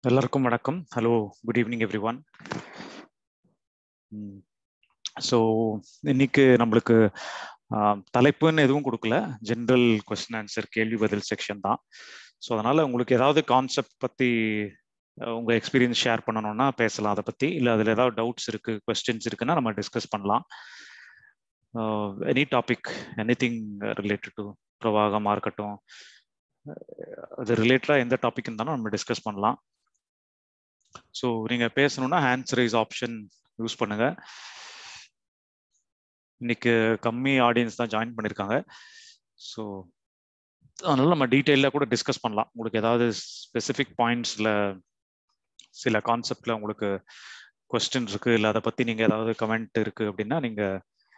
எல்லாருக்கும் வணக்கம் hello good evening everyone so இன்னைக்கு நம்மளுக்கு தலைப்புன்னு எதுவும் கொடுக்கல ஜென்ரல் கொஸ்டின் ஆன்சர் கேள்வி பதில் செக்ஷன் தான் ஸோ அதனால உங்களுக்கு ஏதாவது கான்செப்ட் பற்றி உங்கள் எக்ஸ்பீரியன்ஸ் ஷேர் பண்ணணும்னா பேசலாம் அதை பற்றி இல்லை அதில் ஏதாவது டவுட்ஸ் இருக்குது கொஸ்டின்ஸ் இருக்குன்னா நம்ம டிஸ்கஸ் பண்ணலாம் any topic anything related to பிரவாகமாக இருக்கட்டும் அது ரிலேட்டடாக எந்த டாபிக் இருந்தாலும் நம்ம டிஸ்கஸ் பண்ணலாம் ஸோ நீங்கள் பேசணும்னா ஹேண்ட்ஸ் ரைஸ் ஆப்ஷன் யூஸ் பண்ணுங்க இன்னைக்கு கம்மி ஆடியன்ஸ் தான் ஜாயின் பண்ணியிருக்காங்க ஸோ அதனால நம்ம டீட்டெயிலாக கூட டிஸ்கஸ் பண்ணலாம் உங்களுக்கு ஏதாவது ஸ்பெசிஃபிக் பாயிண்ட்ஸில் சில கான்செப்டில் உங்களுக்கு கொஸ்டின் இருக்குது இல்லை அதை பற்றி நீங்கள் ஏதாவது கமெண்ட் இருக்குது அப்படின்னா நீங்கள்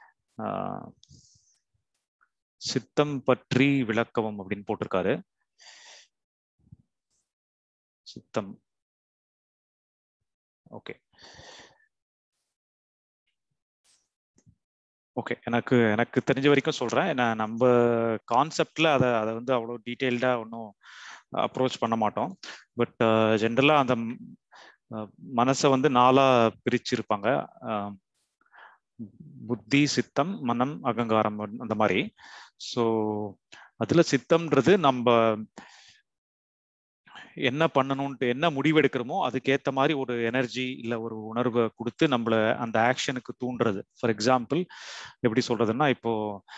சித்தம் பற்றி விளக்கவும் அப்படின்னு போட்டிருக்காரு சித்தம் ஓகே ஓகே எனக்கு எனக்கு தெரிஞ்ச வரைக்கும் சொல்கிறேன் நான் நம்ம கான்செப்டில் அதை அதை வந்து அவ்வளோ டீட்டெயில்டாக ஒன்றும் அப்ரோச் பண்ண மாட்டோம் பட் ஜென்ரலாக அந்த மனசை வந்து நாளாக பிரிச்சிருப்பாங்க புத்தி சித்தம் மனம் அகங்காரம் அந்த மாதிரி ஸோ அதில் சித்தம்ன்றது நம்ம என்ன பண்ணணும்ட்டு என்ன முடிவெடுக்கிறோமோ அதுக்கேற்ற மாதிரி ஒரு எனர்ஜி இல்லை ஒரு உணர்வை கொடுத்து நம்மள அந்த ஆக்ஷனுக்கு தூண்டுறது ஃபார் எக்ஸாம்பிள் எப்படி சொல்றதுன்னா இப்போ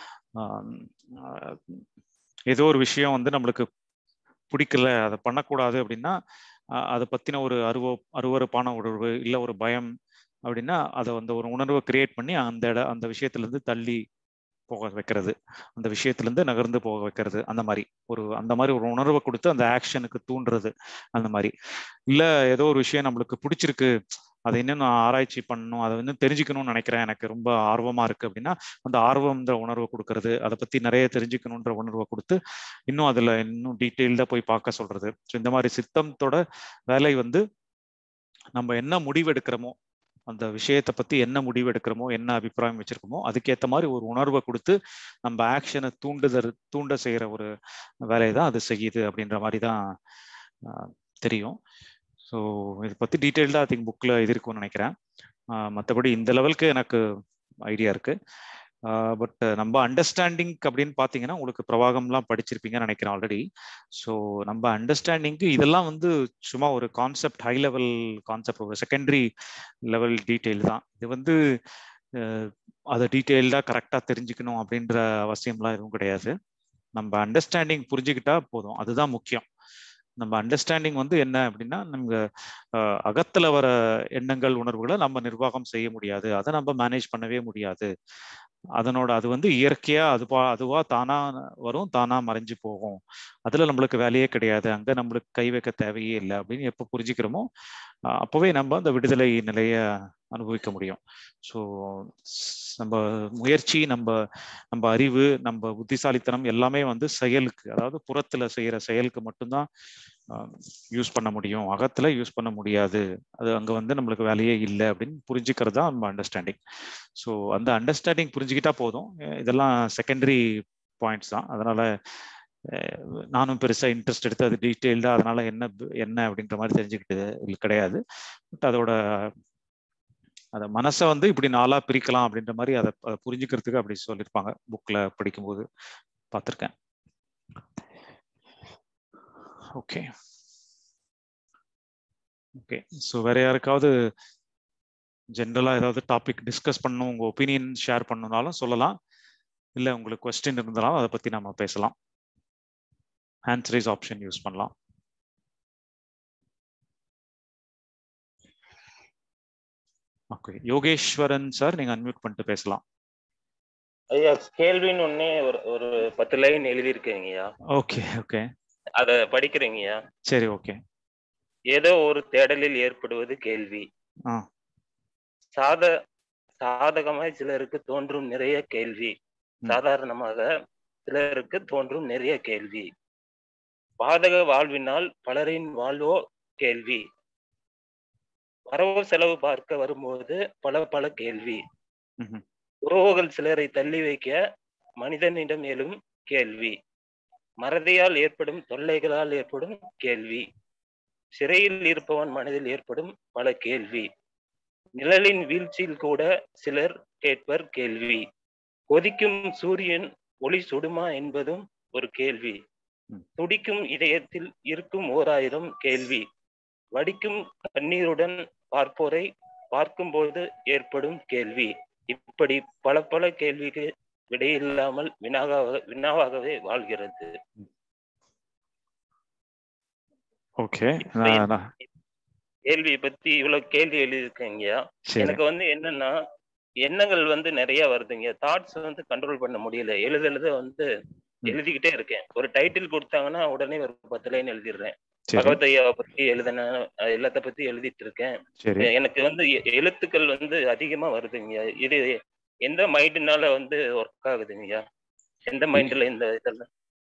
ஏதோ ஒரு விஷயம் வந்து நம்மளுக்கு பிடிக்கல அதை பண்ணக்கூடாது அப்படின்னா அதை பத்தின ஒரு அருவ அருவறுப்பான உணர்வு இல்லை ஒரு பயம் அப்படின்னா அதை வந்து ஒரு உணர்வை கிரியேட் பண்ணி அந்த இட அந்த விஷயத்துல தள்ளி போக வைக்கிறது அந்த விஷயத்துலேருந்து நகர்ந்து போக வைக்கிறது அந்த மாதிரி ஒரு அந்த மாதிரி ஒரு உணர்வை கொடுத்து அந்த ஆக்ஷனுக்கு தூண்டுறது அந்த மாதிரி இல்லை ஏதோ ஒரு விஷயம் நம்மளுக்கு பிடிச்சிருக்கு அதை இன்னும் நான் ஆராய்ச்சி பண்ணணும் அதை இன்னும் தெரிஞ்சுக்கணும்னு நினைக்கிறேன் எனக்கு ரொம்ப ஆர்வமா இருக்கு அப்படின்னா அந்த ஆர்வம்ன்ற உணர்வை கொடுக்கறது அதை பத்தி நிறைய தெரிஞ்சுக்கணுன்ற உணர்வை கொடுத்து இன்னும் அதுல இன்னும் டீட்டெயில்டா போய் பார்க்க சொல்றது ஸோ இந்த மாதிரி சித்தத்தோட வேலை வந்து நம்ம என்ன முடிவெடுக்கிறோமோ அந்த விஷயத்தை பத்தி என்ன முடிவு எடுக்கிறோமோ என்ன அபிப்பிராயம் வச்சிருக்கோமோ அதுக்கேற்ற மாதிரி ஒரு உணர்வை கொடுத்து நம்ம ஆக்ஷனை தூண்டுதல் தூண்ட செய்யற ஒரு வேலையை தான் அது செய்யுது அப்படின்ற மாதிரி தான் தெரியும் ஸோ இதை பத்தி டீட்டெயில்டாக ஐ திங்க் புக்கில் இது இருக்கும்னு நினைக்கிறேன் மற்றபடி இந்த லெவலுக்கு எனக்கு ஐடியா இருக்கு பட் நம்ம அண்டர்ஸ்டாண்டிங் அப்படின்னு பார்த்தீங்கன்னா உங்களுக்கு பிரவாகம்லாம் படிச்சிருப்பீங்கன்னு நினைக்கிறேன் ஆல்ரெடி ஸோ நம்ம அண்டர்ஸ்டாண்டிங்க்கு இதெல்லாம் வந்து சும்மா ஒரு கான்செப்ட் ஹை லெவல் கான்செப்ட் ஒரு செகண்டரி லெவல் டீட்டெயில் தான் இது வந்து அதை டீட்டெயில்டாக கரெக்டாக தெரிஞ்சுக்கணும் அப்படின்ற அவசியம்லாம் எதுவும் கிடையாது நம்ம அண்டர்ஸ்டாண்டிங் புரிஞ்சுக்கிட்டா போதும் அதுதான் முக்கியம் நம்ம அண்டர்ஸ்டாண்டிங் வந்து என்ன அப்படின்னா நம்ம அகத்துல வர எண்ணங்கள் உணர்வுகளை நம்ம நிர்வாகம் செய்ய முடியாது அதை நம்ம மேனேஜ் பண்ணவே முடியாது அதனோட அது வந்து இயற்கையா அதுவா அதுவா தானா வரும் தானா மறைஞ்சு போகும் அதுல நம்மளுக்கு வேலையே கிடையாது அங்க நம்மளுக்கு கை வைக்க தேவையே இல்லை அப்படின்னு எப்போ புரிஞ்சுக்கிறோமோ அப்பவே நம்ம அந்த விடுதலை நிலைய அனுபவிக்க முடியும் ஸோ நம்ம முயற்சி நம்ம நம்ம அறிவு நம்ம புத்திசாலித்தனம் எல்லாமே வந்து செயலுக்கு அதாவது புறத்துல செய்யற செயலுக்கு மட்டும்தான் யூஸ் பண்ண முடியும் அகத்துல யூஸ் பண்ண முடியாது அது அங்க வந்து நம்மளுக்கு வேலையே இல்லை அப்படின்னு புரிஞ்சுக்கிறது தான் நம்ம அண்டர்ஸ்டாண்டிங் ஸோ அந்த அண்டர்ஸ்டாண்டிங் புரிஞ்சுக்கிட்டா போதும் இதெல்லாம் செகண்டரி பாயிண்ட்ஸ் தான் அதனால நானும் பெருசா இன்ட்ரெஸ்ட் எடுத்து அது டீட்டெயில்டா அதனால என்ன என்ன அப்படின்ற மாதிரி தெரிஞ்சுக்கிட்டு கிடையாது பட் அதோட அதை மனசை வந்து இப்படி நாளா பிரிக்கலாம் அப்படின்ற மாதிரி அதை அதை புரிஞ்சுக்கிறதுக்கு அப்படி சொல்லியிருப்பாங்க புக்ல படிக்கும்போது பார்த்துருக்கேன் ஓகே ஓகே ஸோ வேற யாருக்காவது ஜென்ரலா ஏதாவது டாபிக் டிஸ்கஸ் பண்ணணும் உங்க ஒப்பீனியன் ஷேர் பண்ணணும்னாலும் சொல்லலாம் இல்லை உங்களுக்கு கொஸ்டின் இருந்தாலும் அதை பத்தி நம்ம பேசலாம் ஹேண்ட்ஸ் ரைஸ் ஆப்ஷன் யூஸ் பண்ணலாம் ஓகே யோகேஸ்வரன் சார் நீங்க அன்மியூட் பண்ணிட்டு பேசலாம் ஐயா கேள்வின்னு ஒன்னே ஒரு ஒரு பத்து லைன் எழுதியிருக்கீங்கய்யா ஓகே ஓகே அத படிக்கிறீங்கய்யா சரி ஓகே ஏதோ ஒரு தேடலில் ஏற்படுவது கேள்வி ஆ சாத சாதகமாய் சிலருக்கு தோன்றும் நிறைய கேள்வி சாதாரணமாக சிலருக்கு தோன்றும் நிறைய கேள்வி பாதக வாழ்வினால் பலரின் வாழ்வோ கேள்வி வரவு செலவு பார்க்க வரும்போது பல பல கேள்வி உறவுகள் சிலரை தள்ளி வைக்க மனிதனிடம் எழும் கேள்வி மறதியால் ஏற்படும் தொல்லைகளால் ஏற்படும் கேள்வி சிறையில் இருப்பவன் மனதில் ஏற்படும் பல கேள்வி நிழலின் வீழ்ச்சியில் கூட சிலர் கேட்பர் கேள்வி கொதிக்கும் சூரியன் ஒளி சுடுமா என்பதும் ஒரு கேள்வி ம். துடிக்கும் இதயத்தில் இருக்கும் ஓராயிரம் கேள்வி வடிக்கும் கண்ணீருடன் பார்ப்போரை பார்க்கும்போது ஏற்படும் கேள்வி இப்படி பல பல கேள்விக்கு விடையில்லாமல் வினாவாக வினாவாகவே வாழ்கிறது ஓகே இப்ப கேள்வியை பத்தி இவ்வளவு கேள்வி எழுதியிருக்கீங்க சரி எனக்கு வந்து என்னன்னா எண்ணங்கள் வந்து நிறைய வருதுங்க தாட்ஸ் வந்து கண்ட்ரோல் பண்ண முடியல எழுத எழுத வந்து ம். எழுதிக்கிட்டே இருக்கேன் ஒரு டைட்டில் கொடுத்தாங்கன்னா உடனே ஒரு பத்து லைன் எழுதிடுறேன் சரி பகவத் ஐயாவை பத்தி எழுதின எல்லாத்த பத்தி எழுதிட்டு இருக்கேன் சரி எனக்கு வந்து எ- எழுத்துக்கள் வந்து அதிகமா வருதுங்க இது எந்த மைண்டுனால வந்து ஒர்க் ஆகுதுங்கய்யா எந்த மைண்ட்ல இந்த இதெல்லாம்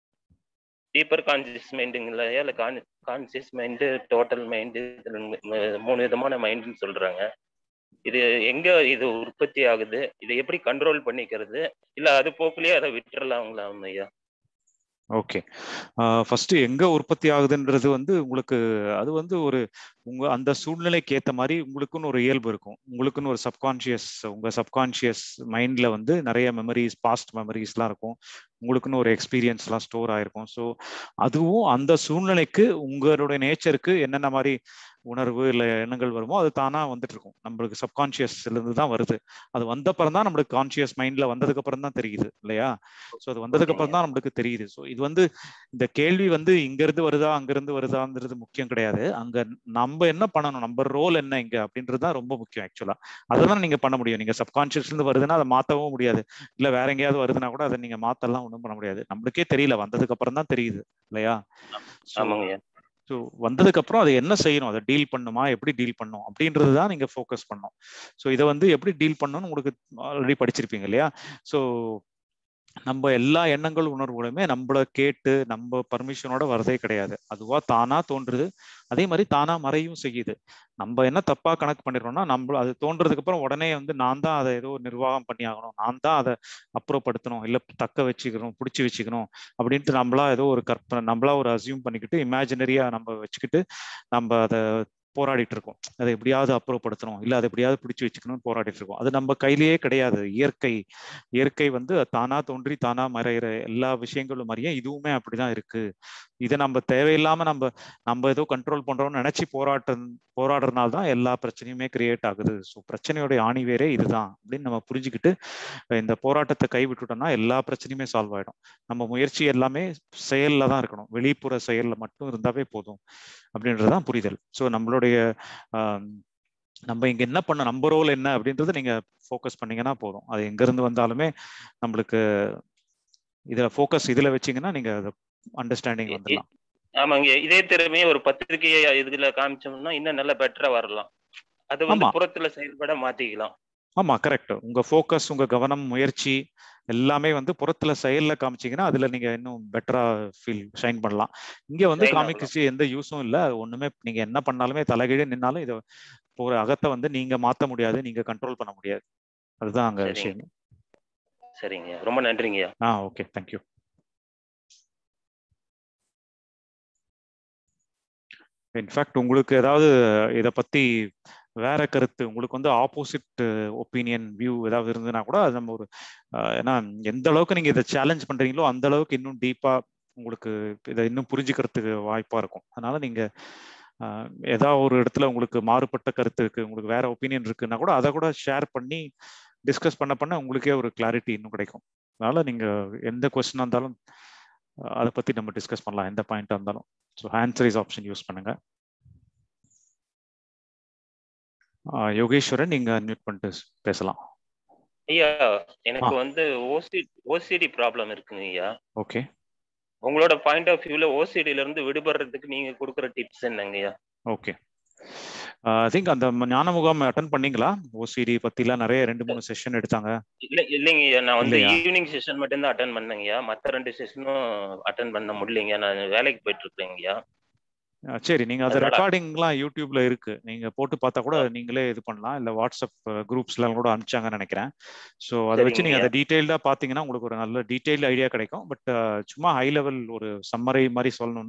டீப்பர் கான்சியஸ் மைண்டுங்களா இல்ல கான்சியஸ் மைண்டு டோட்டல் மைண்டு மூணு விதமான மைண்டுன்னு சொல்றாங்க இது எங்க இது உற்பத்தி ஆகுது இதை எப்படி கண்ட்ரோல் பண்ணிக்கிறது இல்ல அது போக்குலயே அதை விட்டுறலாங்களா ஐயா ஓகே ஃபர்ஸ்ட் எங்க உற்பத்தி ஆகுதுன்றது வந்து உங்களுக்கு அது வந்து ஒரு உங்க அந்த சூழ்நிலைக்கு ஏத்த மாதிரி உங்களுக்குன்னு ஒரு இயல்பு இருக்கும் உங்களுக்குன்னு ஒரு சப்கான்ஷியஸ் உங்க சப்கான்ஷியஸ் மைண்ட்ல வந்து நிறைய மெமரிஸ் பாஸ்ட் மெமரிஸ்லாம் இருக்கும் உங்களுக்குன்னு ஒரு எக்ஸ்பீரியன்ஸ்லாம் ஸ்டோர் ஆயிருக்கும் ஸோ அதுவும் அந்த சூழ்நிலைக்கு உங்களுடைய நேச்சருக்கு என்னென்ன மாதிரி உணர்வு இல்லை எண்ணங்கள் வருமோ அது தானா வந்துட்டு இருக்கும் நம்மளுக்கு சப்கான்ஷியஸ்ல இருந்து தான் வருது அது வந்தப்புறம் தான் நம்மளுக்கு கான்ஷியஸ் மைண்ட்ல வந்ததுக்கு அப்புறம் தான் தெரியுது இல்லையா ஸோ அது வந்ததுக்கு அப்புறம் தான் நம்மளுக்கு தெரியுது ஸோ இது வந்து இந்த கேள்வி வந்து இங்க இருந்து வருதா அங்க இருந்து வருதான்றது முக்கியம் கிடையாது அங்க நம்ம என்ன பண்ணணும் நம்ம ரோல் என்ன இங்க அப்படின்றது தான் ரொம்ப முக்கியம் ஆக்சுவலா அதெல்லாம் நீங்க பண்ண முடியும் நீங்க சப்கான்ஷியஸ்ல இருந்து வருதுன்னா அதை மாத்தவும் முடியாது இல்ல வேற எங்கேயாவது வருதுன்னா கூட அதை நீங்க மாத்தலாம் ஒன்றும் பண்ண முடியாது நம்மளுக்கே தெரியல வந்ததுக்கு அப்புறம் தான் தெரியுது இல்லையா So, ஆமாங்கய்யா ஸோ வந்ததுக்கு அப்புறம் அதை என்ன செய்யணும் அதை டீல் பண்ணுமா எப்படி டீல் பண்ணும் அப்படின்றது தான் நீங்க ஃபோக்கஸ் பண்ணணும் ஸோ இதை வந்து எப்படி டீல் பண்ணணும்னு உங்களுக்கு ஆல்ரெடி படிச்சிருப்பீங்க இல்லையா ஸோ நம்ம எல்லா எண்ணங்கள் உணர்வுகளுமே நம்மள கேட்டு நம்ம பர்மிஷனோட வரதே கிடையாது அதுவா தானா தோன்றுது அதே மாதிரி தானா மறையும் செய்யுது நம்ம என்ன தப்பா கணக்கு பண்ணிடுறோம்னா நம்ம அது தோன்றதுக்கு அப்புறம் உடனே வந்து நான் தான் அதை ஏதோ நிர்வாகம் பண்ணி ஆகணும் நான் தான் அதை அப்புறப்படுத்தணும் இல்ல தக்க வச்சுக்கணும் பிடிச்சி வச்சுக்கணும் அப்படின்ட்டு நம்மளா ஏதோ ஒரு கற்பனை நம்மளா ஒரு அசியூம் பண்ணிக்கிட்டு இமேஜினரியா நம்ம வச்சுக்கிட்டு நம்ம அதை போராடிட்டு இருக்கோம் அதை எப்படியாவது அப்புறப்படுத்தணும் இல்ல அதை எப்படியாவது பிடிச்சி வச்சுக்கணும்னு போராடிட்டு இருக்கோம் அது நம்ம கையிலேயே கிடையாது இயற்கை இயற்கை வந்து தானா தோன்றி தானா மறைகிற எல்லா விஷயங்களும் மாதிரியே இதுவுமே அப்படிதான் இருக்கு இதை நம்ம தேவையில்லாம நம்ம நம்ம ஏதோ கண்ட்ரோல் பண்றோம்னு நினைச்சு போராட்ட போராடுறதுனால தான் எல்லா பிரச்சனையுமே கிரியேட் ஆகுது ஸோ பிரச்சனையோட ஆணி வேறே இதுதான் அப்படின்னு நம்ம புரிஞ்சுக்கிட்டு இந்த போராட்டத்தை கைவிட்டுட்டோம்னா எல்லா பிரச்சனையுமே சால்வ் ஆயிடும் நம்ம முயற்சி எல்லாமே செயல்ல தான் இருக்கணும் வெளிப்புற செயல்ல மட்டும் இருந்தாவே போதும் அப்படின்றதுதான் புரிதல் ஸோ நம்மளுடைய ஆஹ், நம்ம இங்க என்ன பண்ண நம்ம ரோல் என்ன அப்படின்றத நீங்க ஃபோக்கஸ் பண்ணீங்கன்னா போதும் அது எங்க இருந்து வந்தாலுமே நம்மளுக்கு இதுல ஃபோக்கஸ் இதுல வச்சீங்கன்னா நீங்க அண்டர்ஸ்டாண்டிங் வந்துடலாம் ஆமாங்க இதே திறமையை ஒரு பத்திரிகை இதுல காமிச்சோம்னா இன்னும் நல்லா பெட்டரா வரலாம் அது வந்து ஆமா. புறத்துல செயல்பட மாத்திக்கலாம் ஆமா கரெக்ட் உங்க ஃபோக்கஸ் உங்க கவனம் முயற்சி எல்லாமே வந்து புறத்துல செயல்ல காமிச்சீங்கன்னா அதுல நீங்க இன்னும் பெட்டரா ஃபீல் ஷைன் பண்ணலாம் இங்க வந்து Shine ஆகலாம். காமிக்ஸ் எந்த யூஸும் இல்ல ஒண்ணுமே நீங்க என்ன பண்ணாலுமே தலைகீழ நின்னாலும் இதை ஒரு அகத்தை வந்து நீங்க மாத்த முடியாது நீங்க கண்ட்ரோல் பண்ண முடியாது அதுதான் அங்க சரிங்க. விஷயம் சரிங்க ரொம்ப நன்றிங்கய்யா ஆ ஓகே தேங்க்யூ இன்ஃபேக்ட் உங்களுக்கு ஏதாவது இதை பத்தி வேற கருத்து உங்களுக்கு வந்து ஆப்போசிட் ஒப்பீனியன் வியூ ஏதாவது இருந்ததுன்னா கூட அது நம்ம ஒரு அஹ், ஏன்னா எந்த அளவுக்கு நீங்க இதை சேலஞ்ச் பண்றீங்களோ அந்த அளவுக்கு இன்னும் டீப்பா உங்களுக்கு இதை இன்னும் புரிஞ்சுக்கிறதுக்கு வாய்ப்பா இருக்கும் அதனால நீங்க அஹ், ஏதாவது ஒரு இடத்துல உங்களுக்கு மாறுபட்ட கருத்து இருக்கு உங்களுக்கு வேற ஒப்பீனியன் இருக்குன்னா கூட அதை கூட ஷேர் பண்ணி டிஸ்கஸ் பண்ண பண்ண உங்களுக்கே ஒரு கிளாரிட்டி இன்னும் கிடைக்கும் அதனால நீங்க எந்த கொஸ்டினா இருந்தாலும் அஹ், அதை பத்தி நம்ம டிஸ்கஸ் பண்ணலாம் எந்த பாயிண்டா இருந்தாலும் ஸோ ஆன்சரிஸ் ஆப்ஷன் யூஸ் பண்ணுங்க அஹ், யோகேஸ்வரன் நீங்க அன்மியூட் பண்ணிட்டு பேசலாம் ஐயா எனக்கு வந்து ஓசி ஓசிடி ப்ராப்ளம் இருக்குங்க ஐயா ஓகே உங்களோட பாயிண்ட் ஆஃப் வியூல ஓசிடில இருந்து விடுபடுறதுக்கு நீங்க கொடுக்குற டிப்ஸ் என்னங்கய்யா ஓகே ஐ திங்க் அந்த ம- ஞான முகாம் அட்டன் பண்ணீங்களா ஓசிடி பத்திலாம் நிறைய ரெண்டு மூணு செஷன் எடுத்தாங்க இல்ல இல்லைங்கய்யா நான் வந்து இல்லையா? ஈவினிங் செஷன் மட்டும் தான் அட்டன் பண்ணேங்கய்யா மத்த ரெண்டு செஷனும் அட்டன் பண்ண முடியலைங்க நான் வேலைக்கு போயிட்டு இருக்கேங்கய்யா அஹ் சரி நீங்க அது அதனால- ரெக்கார்டிங்லாம் யூடியூப்ல இருக்கு நீங்க போட்டு பார்த்தா கூட நீங்களே இது பண்ணலாம் இல்ல வாட்ஸ்அப் குரூப்ஸ்லாம் கூட அனுப்பிச்சாங்கன்னு நினைக்கிறேன் ஸோ அதை வச்சு நீங்க சரிங்கய்யா. அதை டீடைல்டா பாத்தீங்கன்னா உங்களுக்கு ஒரு நல்ல டீடைல் ஐடியா கிடைக்கும் பட் சும்மா ஹை லெவல் ஒரு சம்மரை மாதிரி சொல்லணும்னா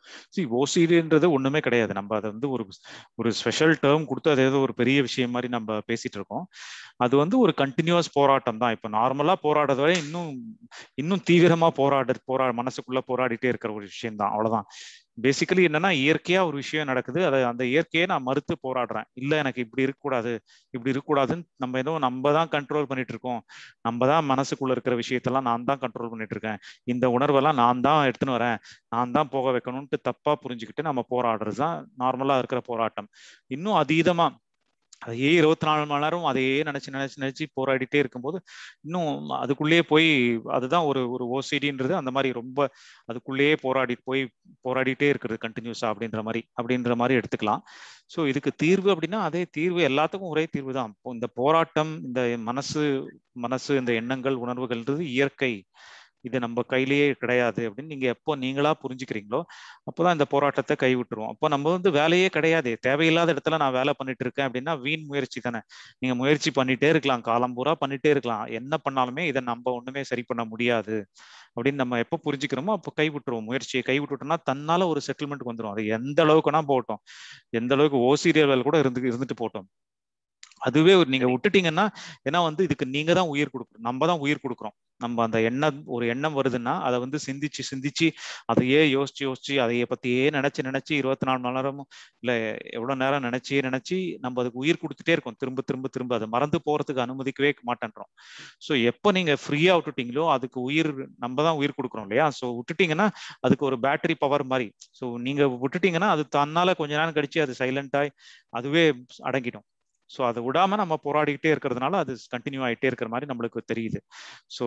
சி ஓசிடின்றது ஒண்ணுமே கிடையாது நம்ம அதை வந்து ஒரு ஒரு ஸ்பெஷல் டேர்ம் கொடுத்து அது ஏதோ ஒரு பெரிய விஷயம் மாதிரி நம்ம பேசிட்டு இருக்கோம் அது வந்து ஒரு கண்டினியூஸ் போராட்டம் தான் இப்போ நார்மலா போராடுறத விட இன்னும் இன்னும் தீவிரமா போராட போரா மனசுக்குள்ள போராடிட்டே இருக்கிற ஒரு விஷயம் தான் அவ்வளவுதான் பேசிக்கலி என்னன்னா இயற்கையா ஒரு விஷயம் நடக்குது அதை அந்த இயற்கையை நான் மறுத்து போராடுறேன் இல்ல எனக்கு இப்படி இருக்கக்கூடாது இப்படி இருக்கக்கூடாதுன்னு நம்ம ஏதோ நம்ம தான் கண்ட்ரோல் பண்ணிட்டு இருக்கோம் நம்ம தான் மனசுக்குள்ள இருக்கிற விஷயத்தெல்லாம் நான் தான் கண்ட்ரோல் பண்ணிட்டு இருக்கேன் இந்த உணர்வெல்லாம் நான் தான் எடுத்துன்னு வரேன் நான் தான் போக வைக்கணும்ட்டு தப்பா புரிஞ்சுக்கிட்டு நம்ம போராடுறது தான் நார்மலா இருக்கிற போராட்டம் இன்னும் அதீதமா அதையே இருபத்தி நாலு மணி நேரம் அதையே நினைச்சு நினைச்சு நினைச்சு போராடிட்டே இருக்கும்போது இன்னும் அதுக்குள்ளேயே போய் அதுதான் ஒரு ஒரு ஓசிடின்றது அந்த மாதிரி ரொம்ப அதுக்குள்ளேயே போராடி போய் போராடிட்டே இருக்கிறது கண்டினியூஸா அப்படின்ற மாதிரி அப்படின்ற மாதிரி எடுத்துக்கலாம் ஸோ இதுக்கு தீர்வு அப்படின்னா அதே தீர்வு எல்லாத்துக்கும் ஒரே தீர்வு தான் இந்த போராட்டம் இந்த மனசு மனசு இந்த எண்ணங்கள் உணர்வுகள்ன்றது இயற்கை இது நம்ம கையிலேயே கிடையாது அப்படின்னு நீங்க எப்போ நீங்களா புரிஞ்சுக்கிறீங்களோ அப்போதான் இந்த போராட்டத்தை கை விட்டுருவோம் அப்போ நம்ம வந்து வேலையே கிடையாது தேவையில்லாத இடத்துல நான் வேலை பண்ணிட்டு இருக்கேன் அப்படின்னா வீண் முயற்சி தானே நீங்க முயற்சி பண்ணிட்டே இருக்கலாம் காலம் பூரா பண்ணிட்டே இருக்கலாம் என்ன பண்ணாலுமே இதை நம்ம ஒண்ணுமே சரி பண்ண முடியாது அப்படின்னு நம்ம எப்போ புரிஞ்சுக்கிறோமோ அப்போ கை விட்டுருவோம் முயற்சியை கை விட்டுட்டோம்னா தன்னால ஒரு செட்டில்மெண்ட் வந்துடும் அது எந்த அளவுக்குனா போகட்டும் எந்த அளவுக்கு ஓசிரியர்கள் கூட இருந்து இருந்துட்டு போட்டோம் அதுவே ஒரு நீங்க விட்டுட்டீங்கன்னா ஏன்னா வந்து இதுக்கு நீங்க தான் உயிர் கொடுக்கணும் நம்ம தான் உயிர் கொடுக்குறோம் நம்ம அந்த எண்ணம் ஒரு எண்ணம் வருதுன்னா அதை வந்து சிந்திச்சு சிந்திச்சு அதையே யோசிச்சு யோசிச்சு அதைய பத்தியே நினைச்சு நினைச்சு இருபத்தி நாலு மணி நேரமும் இல்ல எவ்வளவு நேரம் நினைச்சு நினைச்சு நம்ம அதுக்கு உயிர் கொடுத்துட்டே இருக்கோம் திரும்ப திரும்ப திரும்ப அதை மறந்து போறதுக்கு அனுமதிக்கவே மாட்டேன்றோம் ஸோ எப்போ நீங்க ஃப்ரீயா விட்டுட்டீங்களோ அதுக்கு உயிர் நம்ம தான் உயிர் கொடுக்குறோம் இல்லையா ஸோ விட்டுட்டீங்கன்னா அதுக்கு ஒரு பேட்டரி பவர் மாதிரி ஸோ நீங்க விட்டுட்டீங்கன்னா அது தன்னால கொஞ்ச நேரம் கழிச்சு அது சைலண்டாய் அதுவே அடங்கிடும் ஸோ அதை விடாம நம்ம போராடிக்கிட்டே இருக்கிறதுனால அது கண்டினியூ ஆகிட்டே இருக்கிற மாதிரி நம்மளுக்கு தெரியுது ஸோ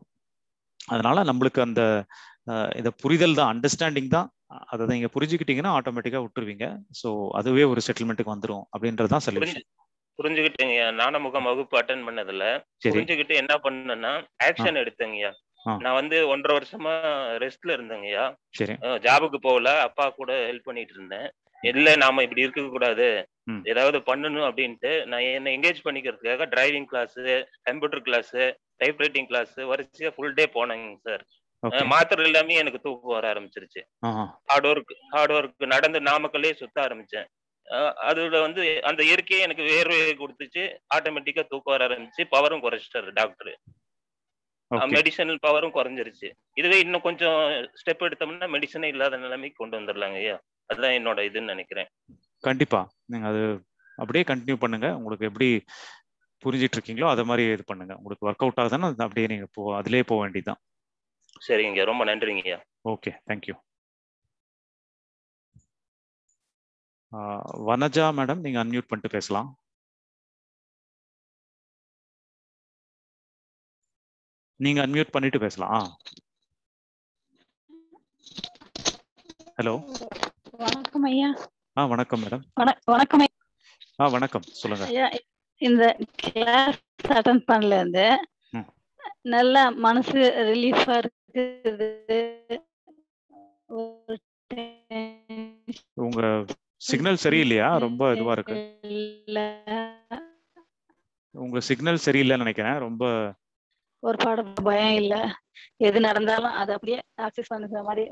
அதனால நம்மளுக்கு அந்த இதை புரிதல் தான் அண்டர்ஸ்டாண்டிங் தான் அதை நீங்க புரிஞ்சுக்கிட்டீங்கன்னா ஆட்டோமேட்டிக்கா விட்டுருவீங்க ஸோ அதுவே ஒரு செட்டில்மெண்ட்டுக்கு வந்துடும் அப்படின்றது தான் சொல்யூஷன் புரிஞ்சுக்கிட்டேங்க நானமுகம் வகுப்பு அட்டன் பண்ணதுல புரிஞ்சுக்கிட்டு என்ன பண்ணேன்னா ஆக்ஷன் எடுத்தேங்கய்யா நான் வந்து ஒன்றரை வருஷமா ரெஸ்ட்ல இருந்தேங்கய்யா சரி ஜாபுக்கு போகல அப்பா கூட ஹெல்ப் பண்ணிட்டு இருந்தேன் இல்ல நாம இப்படி இருக்க கூடாது ஏதாவது பண்ணணும் அப்படின்ட்டு நான் என்ன என்கேஜ் பண்ணிக்கிறதுக்காக driving class computer class typewriting class வரிசையா ஃபுல் டே போனேங்க சார் மாத்திரை எல்லாமே எனக்கு தூக்கம் வர ஆரம்பிச்சிருச்சு ஹார்ட் ஒர்க் ஹார்ட் ஒர்க் நடந்து நாமக்கல்லே சுத்த ஆரம்பிச்சேன் அதுல வந்து அந்த இயற்கையை எனக்கு வேர்வையை கொடுத்துச்சு ஆட்டோமேட்டிக்கா தூக்கம் வர ஆரம்பிச்சு பவரும் குறைச்சிட்டாரு டாக்டர் மெடிசனல் பவரும் குறைஞ்சிருச்சு இதுவே இன்னும் கொஞ்சம் ஸ்டெப் எடுத்தோம்னா மெடிசனே இல்லாத நிலைமைக்கு கொண்டு வந்துடலாங்க ஐயா அதுதான் என்னோட இதுன்னு நினைக்கிறேன் கண்டிப்பா நீங்க அது அப்படியே கண்டினியூ பண்ணுங்க உங்களுக்கு எப்படி புரிஞ்சிட்டு இருக்கீங்களோ அதை மாதிரி இது பண்ணுங்க உங்களுக்கு ஒர்க் அவுட் ஆகுதுன்னா அப்படியே நீங்க போ அதுலயே போக வேண்டியதுதான் சரிங்க ரொம்ப நன்றிங்கய்யா ஓகே தேங்க்யூ வனஜா மேடம் நீங்க அன்மியூட் பண்ணிட்டு பேசலாம் நீங்க அன்மியூட் பண்ணிட்டு பேசலாம் ஹலோ வணக்கம் ஐயா ஆ வணக்கம் மேடம் வணக்கம் ஆ வணக்கம் சொல்லுங்க ஐயா இந்த கிளாஸ் அட்டன் பண்ணல இருந்து நல்ல மனசு ரிலீஃபா இருக்குது உங்க சிக்னல் சரியில்லையா ரொம்ப இதுவா இருக்கு உங்க சிக்னல் சரியில்லைன்னு நினைக்கிறேன் ரொம்ப ஒரு பாடம் பயம் இல்ல எது நடந்தாலும் அது அப்படியே ஆக்சஸ் பண்ணுற மாதிரி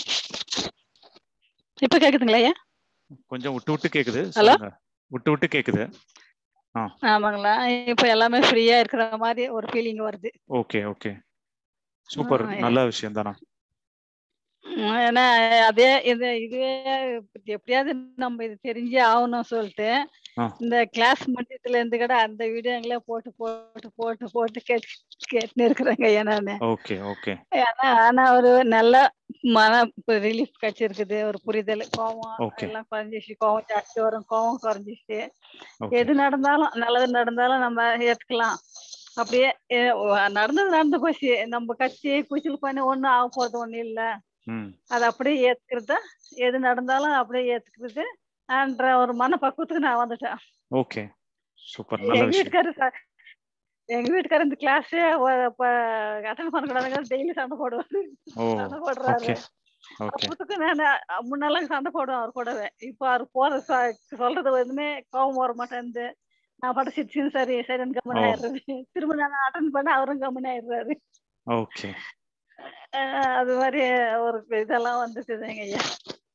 இப்ப கேக்குதுங்களா ஐயா கொஞ்சம் விட்டு விட்டு கேக்குது ஹலோ விட்டு விட்டு கேக்குது ஆமாங்களா இப்ப எல்லாமே ஃப்ரீயா இருக்கிற மாதிரி ஒரு ஃபீலிங் வருது ஓகே ஓகே சூப்பர் நல்ல விஷயம் தானா ஏன்னா அதே இது இதுவே எப்படியாவது நம்ம இது தெரிஞ்சே ஆகணும் சொல்லிட்டு இந்த கிளாஸ் மட்டத்துல இருந்து கூட அந்த வீடியோங்களே போட்டு போட்டு போட்டு போட்டு கேட்டு கேட்டுன்னு இருக்கிறேங்க நானு ஓகே ஓகே ஆனா ஆனா ஒரு நல்ல மன ரிலீஃப் கிடைச்சிருக்குது ஒரு புரிதல் கோவம் எல்லாம் குறைஞ்சிச்சு கோவம் ஜாஸ்தி வரும் கோவம் குறைஞ்சிச்சு எது நடந்தாலும் நல்லது நடந்தாலும் நம்ம ஏத்துக்கலாம் அப்படியே நடந்தது நடந்து போச்சு நம்ம கட்சி குச்சில் பண்ணி ஒண்ணும் ஆக போறது ஒண்ணும் இல்ல அது அப்படியே ஏத்துக்கிறது எது நடந்தாலும் அப்படியே ஏத்துக்கிறது என்ற ஒரு மனப்பக்குவத்துக்கு நான் வந்துட்டேன் ஓகே சூப்பர் எங்க வீட்டுக்காரு எங்க வீட்டுக்காரர் இந்த கிளாஸே அட்டன் பண்ணக்கூடாதுங்க டெய்லி சண்டை போடுவாரு சண்டை போடுறாரு அப்பத்துக்கு நான் முன்னெல்லாம் சண்டை போடுவேன் அவர் கூடவே இப்போ அவர் போற சொல்றது எதுவுமே கோபம் வர மாட்டேன் நான் பாட்டு சிரிச்சுன்னு சரி சரின்னு கம்மன் ஆயிடுறது திரும்ப நான் அட்டன் பண்ண அவரும் கம்மன் ஆயிடுறாரு ஓகே அது மாதிரி ஒரு இதெல்லாம் வந்துட்டுதுங்க ஐயா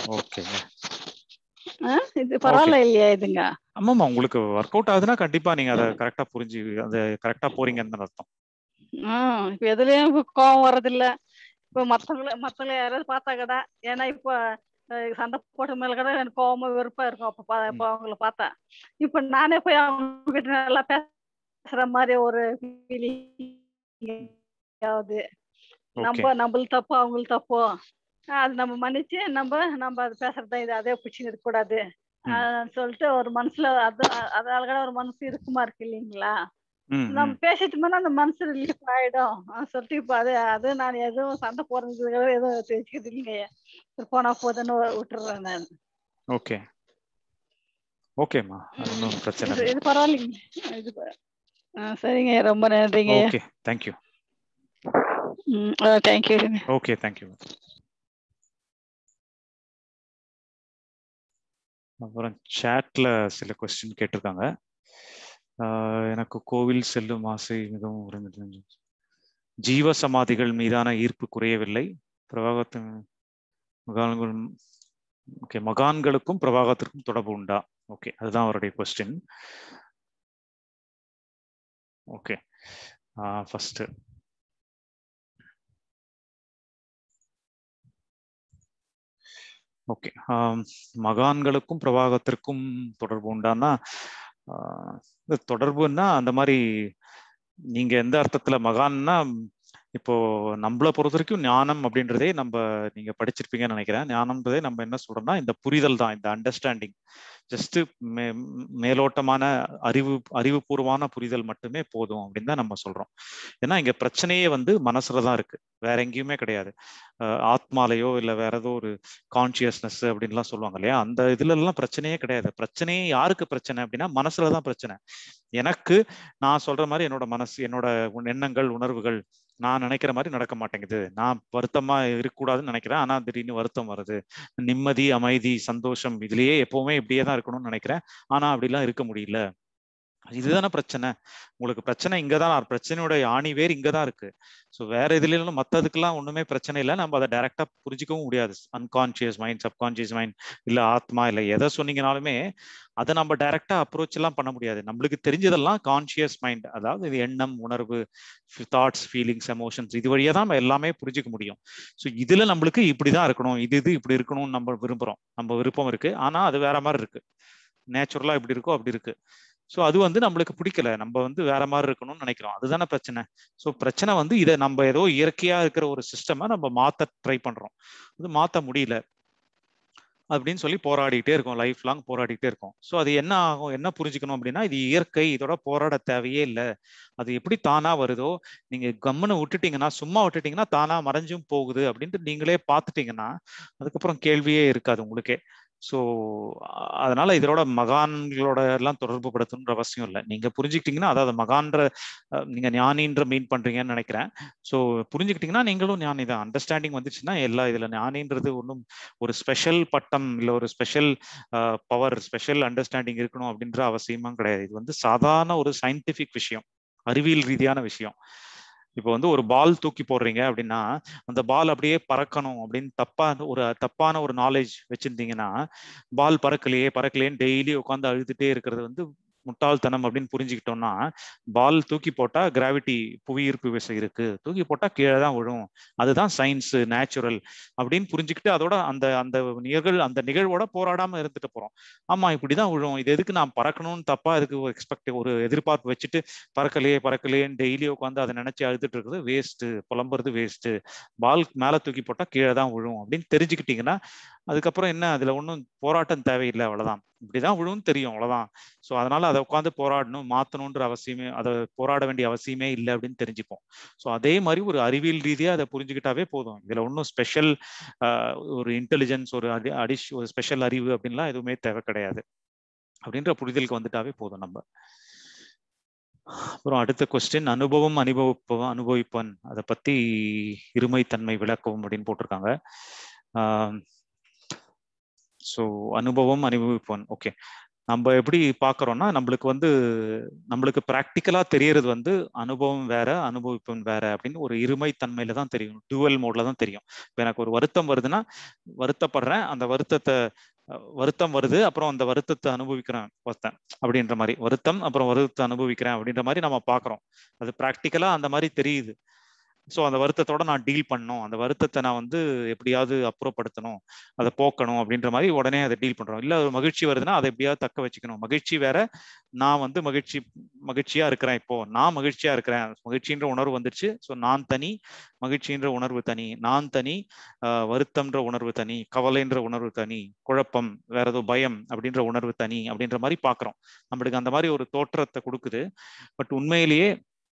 ஓகேங்க இது பரவாயில்ல இல்லையா இதுங்க ஆமாமா உங்களுக்கு ஒர்க் அவுட் ஆகுதுன்னா கண்டிப்பா நீங்க அதை கரெக்டா புரிஞ்சு அதை கரெக்டா போறீங்கன்னு அர்த்தம் ஆஹ் இப்ப எதுலயும் இப்ப கோவம் வர்றதில்ல இப்ப மத்தவங்கள மத்தவங்கள யாராவது பார்த்தா கூட ஏன்னா இப்போ அஹ் சண்டை போட்ட மேல கூட எனக்கு கோவமா வெறுப்பா இருக்கும் அப்ப பா- அப்ப அவங்கள பார்த்தா இப்ப நானே போய் அவங்க கிட்ட நல்லா பேசுற மாதிரி ஒரு ஃபீலிங் ஆகுது நம்ம நம்மளுக்கு தப்பு அவங்களுக்கு தப்போ அது நம்ம மன்னிச்சு நம்ம நம்ம அது பேசுறதா இது அதே பிடிச்சி இருக்கக்கூடாது ஆஹ் சொல்லிட்டு ஒரு மனசுல அது அதனால கூட ஒரு மனசு இருக்குமா இருக்கு இல்லைங்களா ம், நம்ம ம். பேசிட்டு போனா அந்த மனசு ரிலீஃப் ஆயிடும் ஆஹ் சொல்லிட்டு இப்ப அது அது நான் எதுவும் சண்டை போடுறது எதுவும் தெரிஞ்சுக்கிறது இல்லைங்க சரி போனா போதுன்னு விட்டுறேன் நான் ஓகே ஓகேம்மா அது ஒன்றும் பிரச்சனை இது இல்லை இது பரவாயில்லைங்க இது ப- ஆ, சரிங்க ரொம்ப நன்றிங்க ஓகே தேங்க்யூ ம் தேங்க்யூ ஓகே தேங்க்யூ அப்புறம் சேட்ல சில கொஸ்டின் கேட்டிருக்காங்க ஆஹ் எனக்கு கோவில் செல்லும் ஆசை மிகவும் உறைந்தது ஜீவ சமாதிகள் மீதான ஈர்ப்பு குறையவில்லை பிரவாகத்தின் மகான்கள் ஓகே மகான்களுக்கும் பிரவாகத்திற்கும் தொடர்பு உண்டா ஓகே அதுதான் அவருடைய கொஸ்டின் ஓகே ஃபர்ஸ்ட் ஓகே மகான்களுக்கும் பிரவாகத்திற்கும் தொடர்பு உண்டான்னா ஆஹ் இந்த தொடர்புன்னா அந்த மாதிரி நீங்க எந்த அர்த்தத்துல மகான்னா இப்போ நம்மளை பொறுத்த வரைக்கும் ஞானம் அப்படின்றதே நம்ம நீங்க படிச்சிருப்பீங்கன்னு நினைக்கிறேன் ஞானம்ன்றதே நம்ம என்ன சொல்றோம்னா இந்த புரிதல் தான் இந்த அண்டர்ஸ்டாண்டிங் ஜஸ்ட் மே மேலோட்டமான அறிவு அறிவுபூர்வமான புரிதல் மட்டுமே போதும் அப்படின்னு தான் நம்ம சொல்றோம் ஏன்னா இங்க பிரச்சனையே வந்து மனசுல தான் இருக்கு வேற எங்கேயுமே கிடையாது அஹ் ஆத்மாலையோ இல்ல வேற ஏதோ ஒரு கான்சியஸ்னஸ் அப்படின்லாம் சொல்லுவாங்க இல்லையா அந்த இதுல எல்லாம் பிரச்சனையே கிடையாது பிரச்சனையே யாருக்கு பிரச்சனை அப்படின்னா மனசுலதான் பிரச்சனை எனக்கு நான் சொல்ற மாதிரி என்னோட மனசு என்னோட உண்- எண்ணங்கள் உணர்வுகள் நான் நினைக்கிற மாதிரி நடக்க மாட்டேங்குது நான் வருத்தமா இருக்கக்கூடாதுன்னு நினைக்கிறேன் ஆனா திடீர்னு வருத்தம் வருது நிம்மதி அமைதி சந்தோஷம் இதுலயே எப்பவுமே இப்படியே தான் இருக்கணும்னு நினைக்கிறேன் ஆனா அப்படிலாம் இருக்க முடியல இதுதானே பிரச்சனை உங்களுக்கு பிரச்சனை இங்கதான் பிரச்சனையோட ஆணி வேர் இங்கதான் இருக்கு ஸோ வேற இதுல மத்ததுக்கெல்லாம் ஒண்ணுமே பிரச்சனை இல்லை நம்ம அதை டைரக்டா புரிஞ்சுக்கவும் முடியாது அன்கான்சியஸ் மைண்ட் சப்கான்சியஸ் மைண்ட் இல்ல ஆத்மா இல்ல எதை சொன்னீங்கனாலுமே அதை நம்ம டைரக்டா அப்ரோச் எல்லாம் பண்ண முடியாது நம்மளுக்கு தெரிஞ்சதெல்லாம் கான்சியஸ் மைண்ட் அதாவது இது எண்ணம் உணர்வு தாட்ஸ் ஃபீலிங்ஸ் எமோஷன்ஸ் இது வழியா தான் நம்ம எல்லாமே புரிஞ்சுக்க முடியும் ஸோ இதுல நம்மளுக்கு இப்படிதான் இருக்கணும் இது இது இப்படி இருக்கணும்னு நம்ம விரும்புறோம் நம்ம விருப்பம் இருக்கு ஆனா அது வேற மாதிரி இருக்கு நேச்சுரலா இப்படி இருக்கோ அப்படி இருக்கு ஸோ அது வந்து நம்மளுக்கு பிடிக்கல நம்ம வந்து வேற மாதிரி இருக்கணும்னு நினைக்கிறோம் அதுதானே பிரச்சனை ஸோ பிரச்சனை வந்து இதை நம்ம ஏதோ இயற்கையா இருக்கிற ஒரு சிஸ்டமை நம்ம மாத்த ட்ரை பண்றோம் அது மாத்த முடியல அப்படின்னு சொல்லி போராடிட்டே இருக்கோம் லைஃப் லாங் போராடிட்டே இருக்கோம் ஸோ அது என்ன ஆகும் என்ன புரிஞ்சுக்கணும் அப்படின்னா இது இயற்கை இதோட போராட தேவையே இல்லை அது எப்படி தானா வருதோ நீங்க கம்முன்னு விட்டுட்டீங்கன்னா சும்மா விட்டுட்டீங்கன்னா தானா மறைஞ்சும் போகுது அப்படின்ட்டு நீங்களே பார்த்துட்டீங்கன்னா அதுக்கப்புறம் கேள்வியே இருக்காது உங்களுக்கே ஸோ அதனால இதோட மகான்களோட எல்லாம் தொடர்பு படுத்தணுன்ற அவசியம் இல்லை நீங்க புரிஞ்சுக்கிட்டீங்கன்னா அதாவது மகான்ற அஹ், நீங்க ஞானின்ற மீன் பண்றீங்கன்னு நினைக்கிறேன் ஸோ புரிஞ்சுக்கிட்டீங்கன்னா நீங்களும் ஞானி தான் அண்டர்ஸ்டாண்டிங் வந்துச்சுன்னா எல்லா இதுல ஞானின்றது ஒன்றும் ஒரு ஸ்பெஷல் பட்டம் இல்லை ஒரு ஸ்பெஷல் பவர் ஸ்பெஷல் அண்டர்ஸ்டாண்டிங் இருக்கணும் அப்படின்ற அவசியமும் கிடையாது இது வந்து சாதாரண ஒரு சயின்டிபிக் விஷயம் அறிவியல் ரீதியான விஷயம் இப்போ வந்து ஒரு பால் தூக்கி போடுறீங்க அப்படின்னா அந்த பால் அப்படியே பறக்கணும் அப்படின்னு தப்பா ஒரு தப்பான ஒரு நாலேஜ் வச்சிருந்தீங்கன்னா பால் பறக்கலையே பறக்கலையேன்னு டெய்லி உட்காந்து அழுதுட்டே இருக்கிறது வந்து முட்டாள்தனம் அப்படின்னு புரிஞ்சுக்கிட்டோம்னா பால் தூக்கி போட்டா கிராவிட்டி புவி ஈர்ப்பு விசை இருக்கு தூக்கி போட்டா கீழே தான் விழும் அதுதான் சயின்ஸ் நேச்சுரல் அப்படின்னு புரிஞ்சுக்கிட்டு அதோட அந்த அந்த நிகழ் அந்த நிகழ்வோட போராடாம இருந்துட்டு போறோம் ஆமா இப்படிதான் விழும் இது எதுக்கு நான் பறக்கணும்னு தப்பா இதுக்கு ஒரு எக்ஸ்பெக்ட் ஒரு எதிர்பார்ப்பு வச்சுட்டு பறக்கலையே பறக்கலையேன்னு டெய்லி உட்காந்து அதை நினைச்சு அழுதுட்டு இருக்கிறது வேஸ்ட் புலம்புறது வேஸ்ட் பால் மேல தூக்கி போட்டா கீழே தான் விழும் அப்படின்னு தெரிஞ்சுக்கிட்டீங்கன்னா அதுக்கப்புறம் என்ன அதுல ஒன்றும் போராட்டம் தேவையில்லை அவ்வளவுதான் இப்படிதான் விழுவும் தெரியும் அவ்வளவுதான் ஸோ அதனால அதை உட்காந்து போராடணும் மாத்தணுன்ற அவசியமே அதை போராட வேண்டிய அவசியமே இல்லை அப்படின்னு தெரிஞ்சுப்போம் ஸோ அதே மாதிரி ஒரு அறிவியல் ரீதியா அதை புரிஞ்சுக்கிட்டாவே போதும் இதுல ஒன்றும் ஸ்பெஷல் ஒரு இன்டெலிஜென்ஸ் ஒரு அடி அடிஷ் ஒரு ஸ்பெஷல் அறிவு அப்படின்லாம் எதுவுமே தேவை கிடையாது அப்படின்ற புரிதலுக்கு வந்துட்டாவே போதும் நம்ம அப்புறம் அடுத்த கொஸ்டின் அனுபவம் அனுபவிப்பவன் அனுபவிப்பன் அதை பத்தி இருமைத்தன்மை விளக்கவும் அப்படின்னு போட்டிருக்காங்க ஸோ அனுபவம் அனுபவிப்பவன் ஓகே நம்ம எப்படி பாக்குறோம்னா நம்மளுக்கு வந்து நம்மளுக்கு ப்ராக்டிக்கலா தெரியறது வந்து அனுபவம் வேற அனுபவிப்பவன் வேற அப்படின்னு ஒரு இருமை தன்மையில தான் தெரியும் டுவல் மோட்ல தான் தெரியும் இப்போ எனக்கு ஒரு வருத்தம் வருதுன்னா வருத்தப்படுறேன் அந்த வருத்தத்தை வருத்தம் வருது அப்புறம் அந்த வருத்தத்தை அனுபவிக்கிறேன் ஒருத்தன் அப்படின்ற மாதிரி வருத்தம் அப்புறம் வருத்தத்தை அனுபவிக்கிறேன் அப்படின்ற மாதிரி நம்ம பாக்குறோம் அது ப்ராக்டிக்கலா அந்த மாதிரி தெரியுது ஸோ அந்த வருத்தத்தோட நான் டீல் பண்ணணும் அந்த வருத்தத்தை நான் வந்து எப்படியாவது அப்புறப்படுத்தணும் அதை போக்கணும் அப்படின்ற மாதிரி உடனே அதை டீல் பண்றோம் இல்ல ஒரு மகிழ்ச்சி வருதுன்னா அதை எப்படியாவது தக்க வச்சுக்கணும் மகிழ்ச்சி வேற நான் வந்து மகிழ்ச்சி மகிழ்ச்சியா இருக்கிறேன் இப்போ நான் மகிழ்ச்சியா இருக்கிறேன் மகிழ்ச்சின்ற உணர்வு வந்துருச்சு ஸோ நான் தனி மகிழ்ச்சின்ற உணர்வு தனி நான் தனி வருத்தம்ன்ற உணர்வு தனி கவலைன்ற உணர்வு தனி குழப்பம் வேற ஏதோ பயம் அப்படின்ற உணர்வு தனி அப்படின்ற மாதிரி பாக்குறோம் நம்மளுக்கு அந்த மாதிரி ஒரு தோற்றத்தை கொடுக்குது பட் உண்மையிலேயே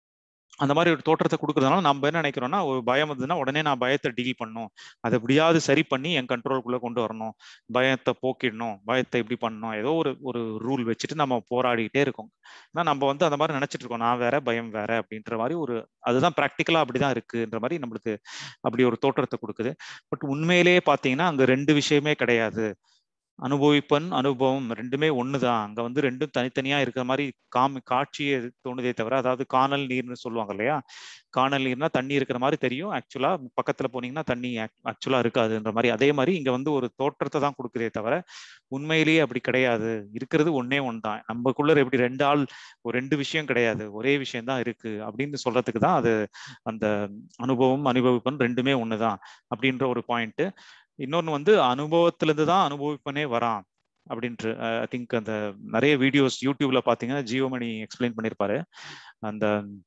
அந்த மாதிரி ஒரு தோற்றத்தை கொடுக்கறதுனால நம்ம என்ன நினைக்கிறோம்னா ஒரு பயம் வந்ததுன்னா உடனே நான் பயத்தை டீல் பண்ணும் அதை எப்படியாவது சரி பண்ணி என் கண்ட்ரோலுக்குள்ள கொண்டு வரணும் பயத்தை போக்கிடணும் பயத்தை இப்படி பண்ணணும் ஏதோ ஒரு ஒரு ரூல் வச்சுட்டு நம்ம போராடிக்கிட்டே இருக்கோம் ஏன்னா நம்ம வந்து அந்த மாதிரி நினைச்சிட்டு இருக்கோம் நான் வேற பயம் வேற அப்படின்ற மாதிரி ஒரு அதுதான் ப்ராக்டிக்கலா அப்படிதான் இருக்குன்ற மாதிரி நம்மளுக்கு அப்படி ஒரு தோற்றத்தை கொடுக்குது பட் உண்மையிலேயே பாத்தீங்கன்னா அங்க ரெண்டு விஷயமே கிடையாது அனுபவிப்பன் அனுபவம் ரெண்டுமே ஒண்ணுதான் அங்க வந்து ரெண்டும் தனித்தனியா இருக்கிற மாதிரி காமி காட்சியே தோணுதே தவிர அதாவது காணல் நீர்னு சொல்லுவாங்க இல்லையா காணல் நீர்னா தண்ணி இருக்கிற மாதிரி தெரியும் ஆக்சுவலா பக்கத்துல போனீங்கன்னா தண்ணி ஆக்சுவலா இருக்காதுன்ற மாதிரி அதே மாதிரி இங்க வந்து ஒரு தோற்றத்தை தான் கொடுக்குதே தவிர உண்மையிலேயே அப்படி கிடையாது இருக்கிறது ஒன்னே ஒன்று தான் நம்மக்குள்ள எப்படி ரெண்டு ஆள் ஒரு ரெண்டு விஷயம் கிடையாது ஒரே விஷயம் தான் இருக்கு அப்படின்னு சொல்றதுக்கு தான் அது அந்த அனுபவம் அனுபவிப்பன் ரெண்டுமே ஒண்ணுதான் அப்படின்ற ஒரு பாயிண்ட் இன்னொன்று வந்து அனுபவத்திலிருந்து தான் அனுபவிப்பனே வரான் அப்படின்ட்டு ஐ திங்க் அந்த நிறைய வீடியோஸ் யூடியூப்ல பாத்தீங்கன்னா ஜீவமணி எக்ஸ்பிளைன் பண்ணியிருப்பாரு அந்த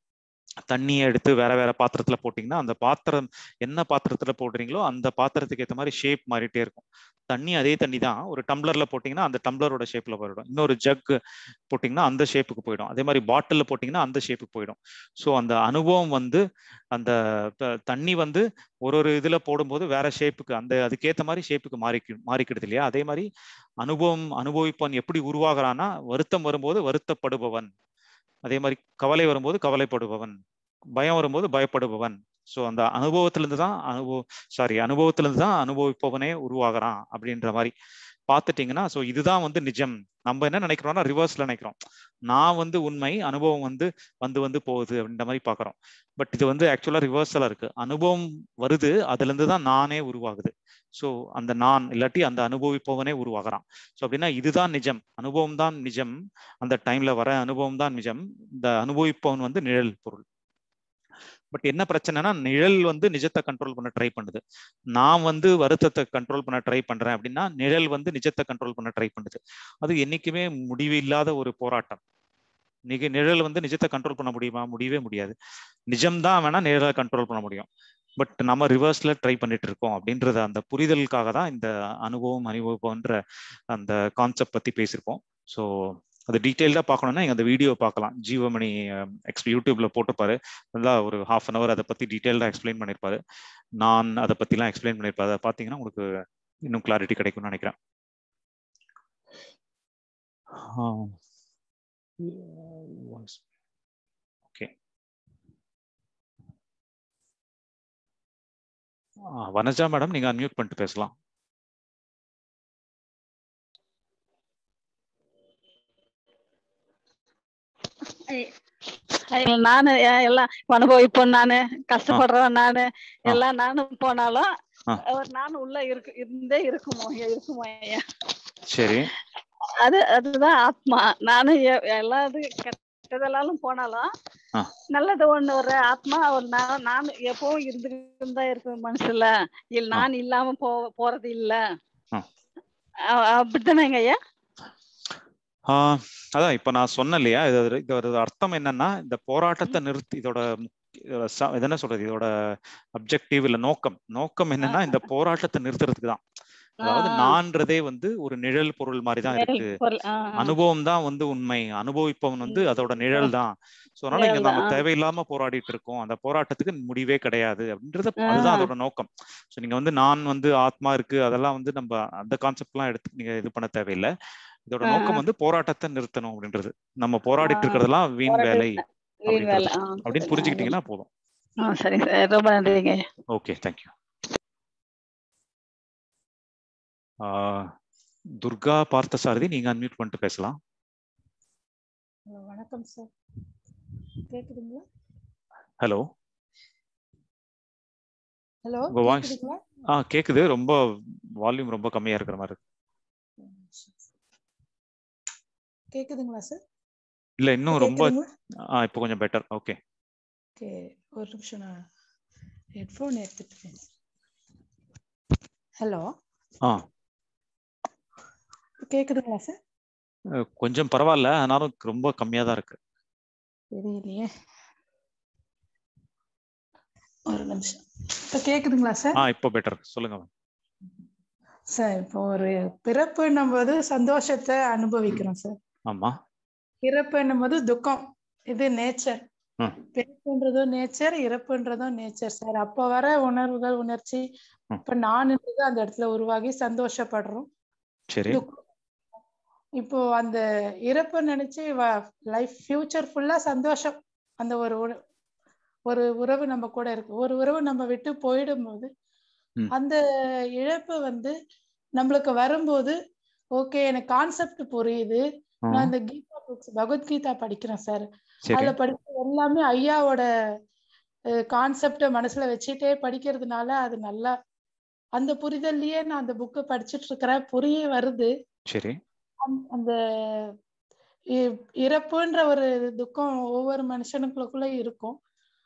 தண்ணியை எடுத்து வேற வேற பாத்திரத்துல போட்டீங்கன்னா அந்த பாத்திரம் என்ன பாத்திரத்துல போடுறீங்களோ அந்த பாத்திரத்துக்கு ஏற்ற மாதிரி ஷேப் மாறிட்டே இருக்கும் தண்ணி அதே தண்ணி தான் ஒரு டம்ளர்ல போட்டீங்கன்னா அந்த டம்ளரோட ஷேப்ல போயிடும் இன்னொரு ஜக் போட்டீங்கன்னா அந்த ஷேப்புக்கு போயிடும் அதே மாதிரி பாட்டில்ல போட்டீங்கன்னா அந்த ஷேப்புக்கு போயிடும் ஸோ அந்த அனுபவம் வந்து அந்த தண்ணி வந்து ஒரு ஒரு இதுல போடும்போது வேற ஷேப்புக்கு அந்த அதுக்கேற்ற மாதிரி ஷேப்புக்கு மாறி மாறிக்கிடுது இல்லையா அதே மாதிரி அனுபவம் அனுபவிப்பவன் எப்படி உருவாகிறான்னா வருத்தம் வரும்போது வருத்தப்படுபவன் அதே மாதிரி கவலை வரும்போது கவலைப்படுபவன் பயம் வரும்போது பயப்படுபவன் ஸோ அந்த அனுபவத்திலிருந்து தான் அனுபவ சாரி அனுபவத்திலிருந்து தான் அனுபவிப்பவனே உருவாகிறான் அப்படின்ற மாதிரி பார்த்துட்டீங்கன்னா ஸோ இதுதான் வந்து நிஜம் நம்ம என்ன நினைக்கிறோம்னா ரிவர்ஸ்ல நினைக்கிறோம் நான் வந்து உண்மை அனுபவம் வந்து வந்து வந்து போகுது அப்படின்ற மாதிரி பார்க்குறோம் பட் இது வந்து ஆக்சுவலா ரிவர்ஸலா இருக்கு அனுபவம் வருது அதுல இருந்து தான் நானே உருவாகுது ஸோ அந்த நான் இல்லாட்டி அந்த அனுபவிப்பவனே உருவாகிறான் ஸோ அப்படின்னா இதுதான் நிஜம் அனுபவம் தான் நிஜம் அந்த டைம்ல வர அனுபவம் தான் நிஜம் இந்த அனுபவிப்பவன் வந்து நிழல் பொருள் பட் என்ன பிரச்சனைனா நிழல் வந்து நிஜத்தை கண்ட்ரோல் பண்ண ட்ரை பண்ணுது நான் வந்து வருத்தத்தை கண்ட்ரோல் பண்ண ட்ரை பண்றேன் அப்படின்னா நிழல் வந்து நிஜத்தை கண்ட்ரோல் பண்ண ட்ரை பண்ணுது அது என்னைக்குமே முடிவு இல்லாத ஒரு போராட்டம் நிக நிழல் வந்து நிஜத்தை கண்ட்ரோல் பண்ண முடியுமா முடியவே முடியாது நிஜம்தான் வேணா நிழலை கண்ட்ரோல் பண்ண முடியும் பட் நம்ம ரிவர்ஸ்ல ட்ரை பண்ணிட்டு இருக்கோம் அப்படின்றத அந்த புரிதலுக்காக தான் இந்த அனுபவம் அனுபவம்ன்ற அந்த கான்செப்ட் பத்தி பேசியிருப்போம் ஸோ அது டீட்டெயில்டா பார்க்கணும்னா நீங்க அந்த வீடியோ பார்க்கலாம் ஜீவமணி எக்ஸ் யூடியூப்ல போட்டுப்பாரு நல்லா ஒரு ஹாஃப் அன் அவர் அதை பத்தி டீட்டெயில்டா எக்ஸ்பிளைன் பண்ணிருப்பாரு நான் அதை பத்திலாம் எக்ஸ்பிளைன் பண்ணிருப்பாரு அதை பார்த்தீங்கன்னா உங்களுக்கு இன்னும் கிளாரிட்டி கிடைக்கும்னு நினைக்கிறேன் ஓகே வனஜா மேடம் நீங்க அன்மியூட் பண்ணிட்டு பேசலாம் நானு எல்லாம் அனுபவிப்போம் நானு கஷ்டப்படுறவன் நானு எல்லாம் நானும் போனாலும் ஒரு நானும் உள்ள இருக்கு இருந்தே இருக்குமோ இருக்குமோ ஐயா சரி அது அதுதான் ஆத்மா நானும் எல்லா இது கெட்டதெல்லாம் போனாலும் நல்லது ஒண்ணு ஒரு ஆத்மா ஒரு நான் நான் எப்பவும் இருந்துட்டு தான் இருக்கு மனசுல இல்ல நான் இல்லாம போ போறது இல்ல அப்படித்தானேங்க ஐயா அதான் இப்ப நான் சொன்னேன் இல்லையா இது இதோட அர்த்தம் என்னன்னா இந்த போராட்டத்தை நிறுத்தி இதோட என்ன சொல்றது இதோட அப்ஜெக்டிவ் இல்ல நோக்கம் நோக்கம் என்னன்னா இந்த போராட்டத்தை நிறுத்துறதுக்கு தான் அதாவது நான்றதே வந்து ஒரு நிழல் பொருள் மாதிரி தான் இருக்கு அனுபவம் தான் வந்து உண்மை அனுபவிப்பவன் வந்து அதோட நிழல் தான் சோ அதனால இங்க நம்ம தேவையில்லாம போராடிட்டு இருக்கோம் அந்த போராட்டத்துக்கு முடிவே கிடையாது அப்படின்றது அதுதான் அதோட நோக்கம் சோ நீங்க வந்து நான் வந்து ஆத்மா இருக்கு அதெல்லாம் வந்து நம்ம அந்த கான்செப்ட் எல்லாம் எடுத்து நீங்க இது பண்ண தேவையில்லை இதோட நோக்கம் வந்து போராட்டத்தை நிறுத்தணும் அப்படின்றது நம்ம போராடிட்டு இருக்கிறதெல்லாம் வீண் வேலை அப்படின்னு புரிஞ்சுக்கிட்டீங்கன்னா போதும் சரி ரொம்ப நன்றிங்க ஓகே தேங்க்யூ துர்கா பார்த்தசாரதி நீங்க அன்மியூட் பண்ணிட்டு பேசலாம் வணக்கம் சார் கேக்குதுங்களா ஹலோ ஹலோ உங்க வாய்ஸ் கேக்குதுங்களா ஆ கேக்குது ரொம்ப வால்யூம் ரொம்ப கம்மியா இருக்கிற மாதிரி இருக்கு கேக்குதுங்களா சார் இல்ல இன்னும் ரொம்ப கேக்குதுங்களா ஆ இப்போ கொஞ்சம் பெட்டர் ஓகே ஓகே ஒரு நிமிஷம் நான் ஹெட்ஃபோன் எடுத்துட்டு ஹலோ ஆ கேக்குதுங்களா சார் அஹ் கொஞ்சம் பரவாயில்ல ஆனாலும் ரொம்ப கம்மியா தான் இருக்கு தெரியலையே ஒரு நிமிஷம் இப்போ கேக்குதுங்களா சார் ஆ இப்போ பெட்டர் சொல்லுங்க மேம் சார் இப்போ ஒரு பிறப்புன்னும் போது சந்தோஷத்தை அனுபவிக்கிறோம் சார் ஆமா இறப்புன்னும் போது துக்கம் இது நேச்சர் ம். பிறப்புன்றதும் நேச்சர் இறப்புன்றதும் நேச்சர் சார் அப்ப வர உணர்வுகள் உணர்ச்சி ம். இப்ப நான்ன்றது அந்த இடத்துல உருவாகி சந்தோஷப்படுறோம் சரி துக்கம். இப்போ அந்த இறப்பை நினைச்சு லைஃப் ஃபியூச்சர் ஃபுல்லா சந்தோஷம் அந்த ஒரு உற- ஒரு உறவு நம்ம கூட இருக்கு ஒரு உறவு நம்ம விட்டு போயிடும்போது ம். அந்த இழப்பு வந்து நம்மளுக்கு வரும்போது ஓகே எனக்கு கான்செப்ட் புரியுது ஆ, நான் இந்த கீதா புக்ஸ் பகவத்கீதா படிக்கிறேன் சார் சரி அதுல படிச்ச எல்லாமே ஐயாவோட கான்செப்ட மனசுல வச்சுட்டே படிக்கிறதுனால அது நல்லா அந்த புரிதல்லயே நான் அந்த புக்கை படிச்சிட்டு இருக்கிறேன் புரிய வருது சரி அந்த- அந்த இ- இறப்புன்ற ஒரு துக்கம் ஒவ்வொரு மனுஷனுக்குள்ள இருக்கும்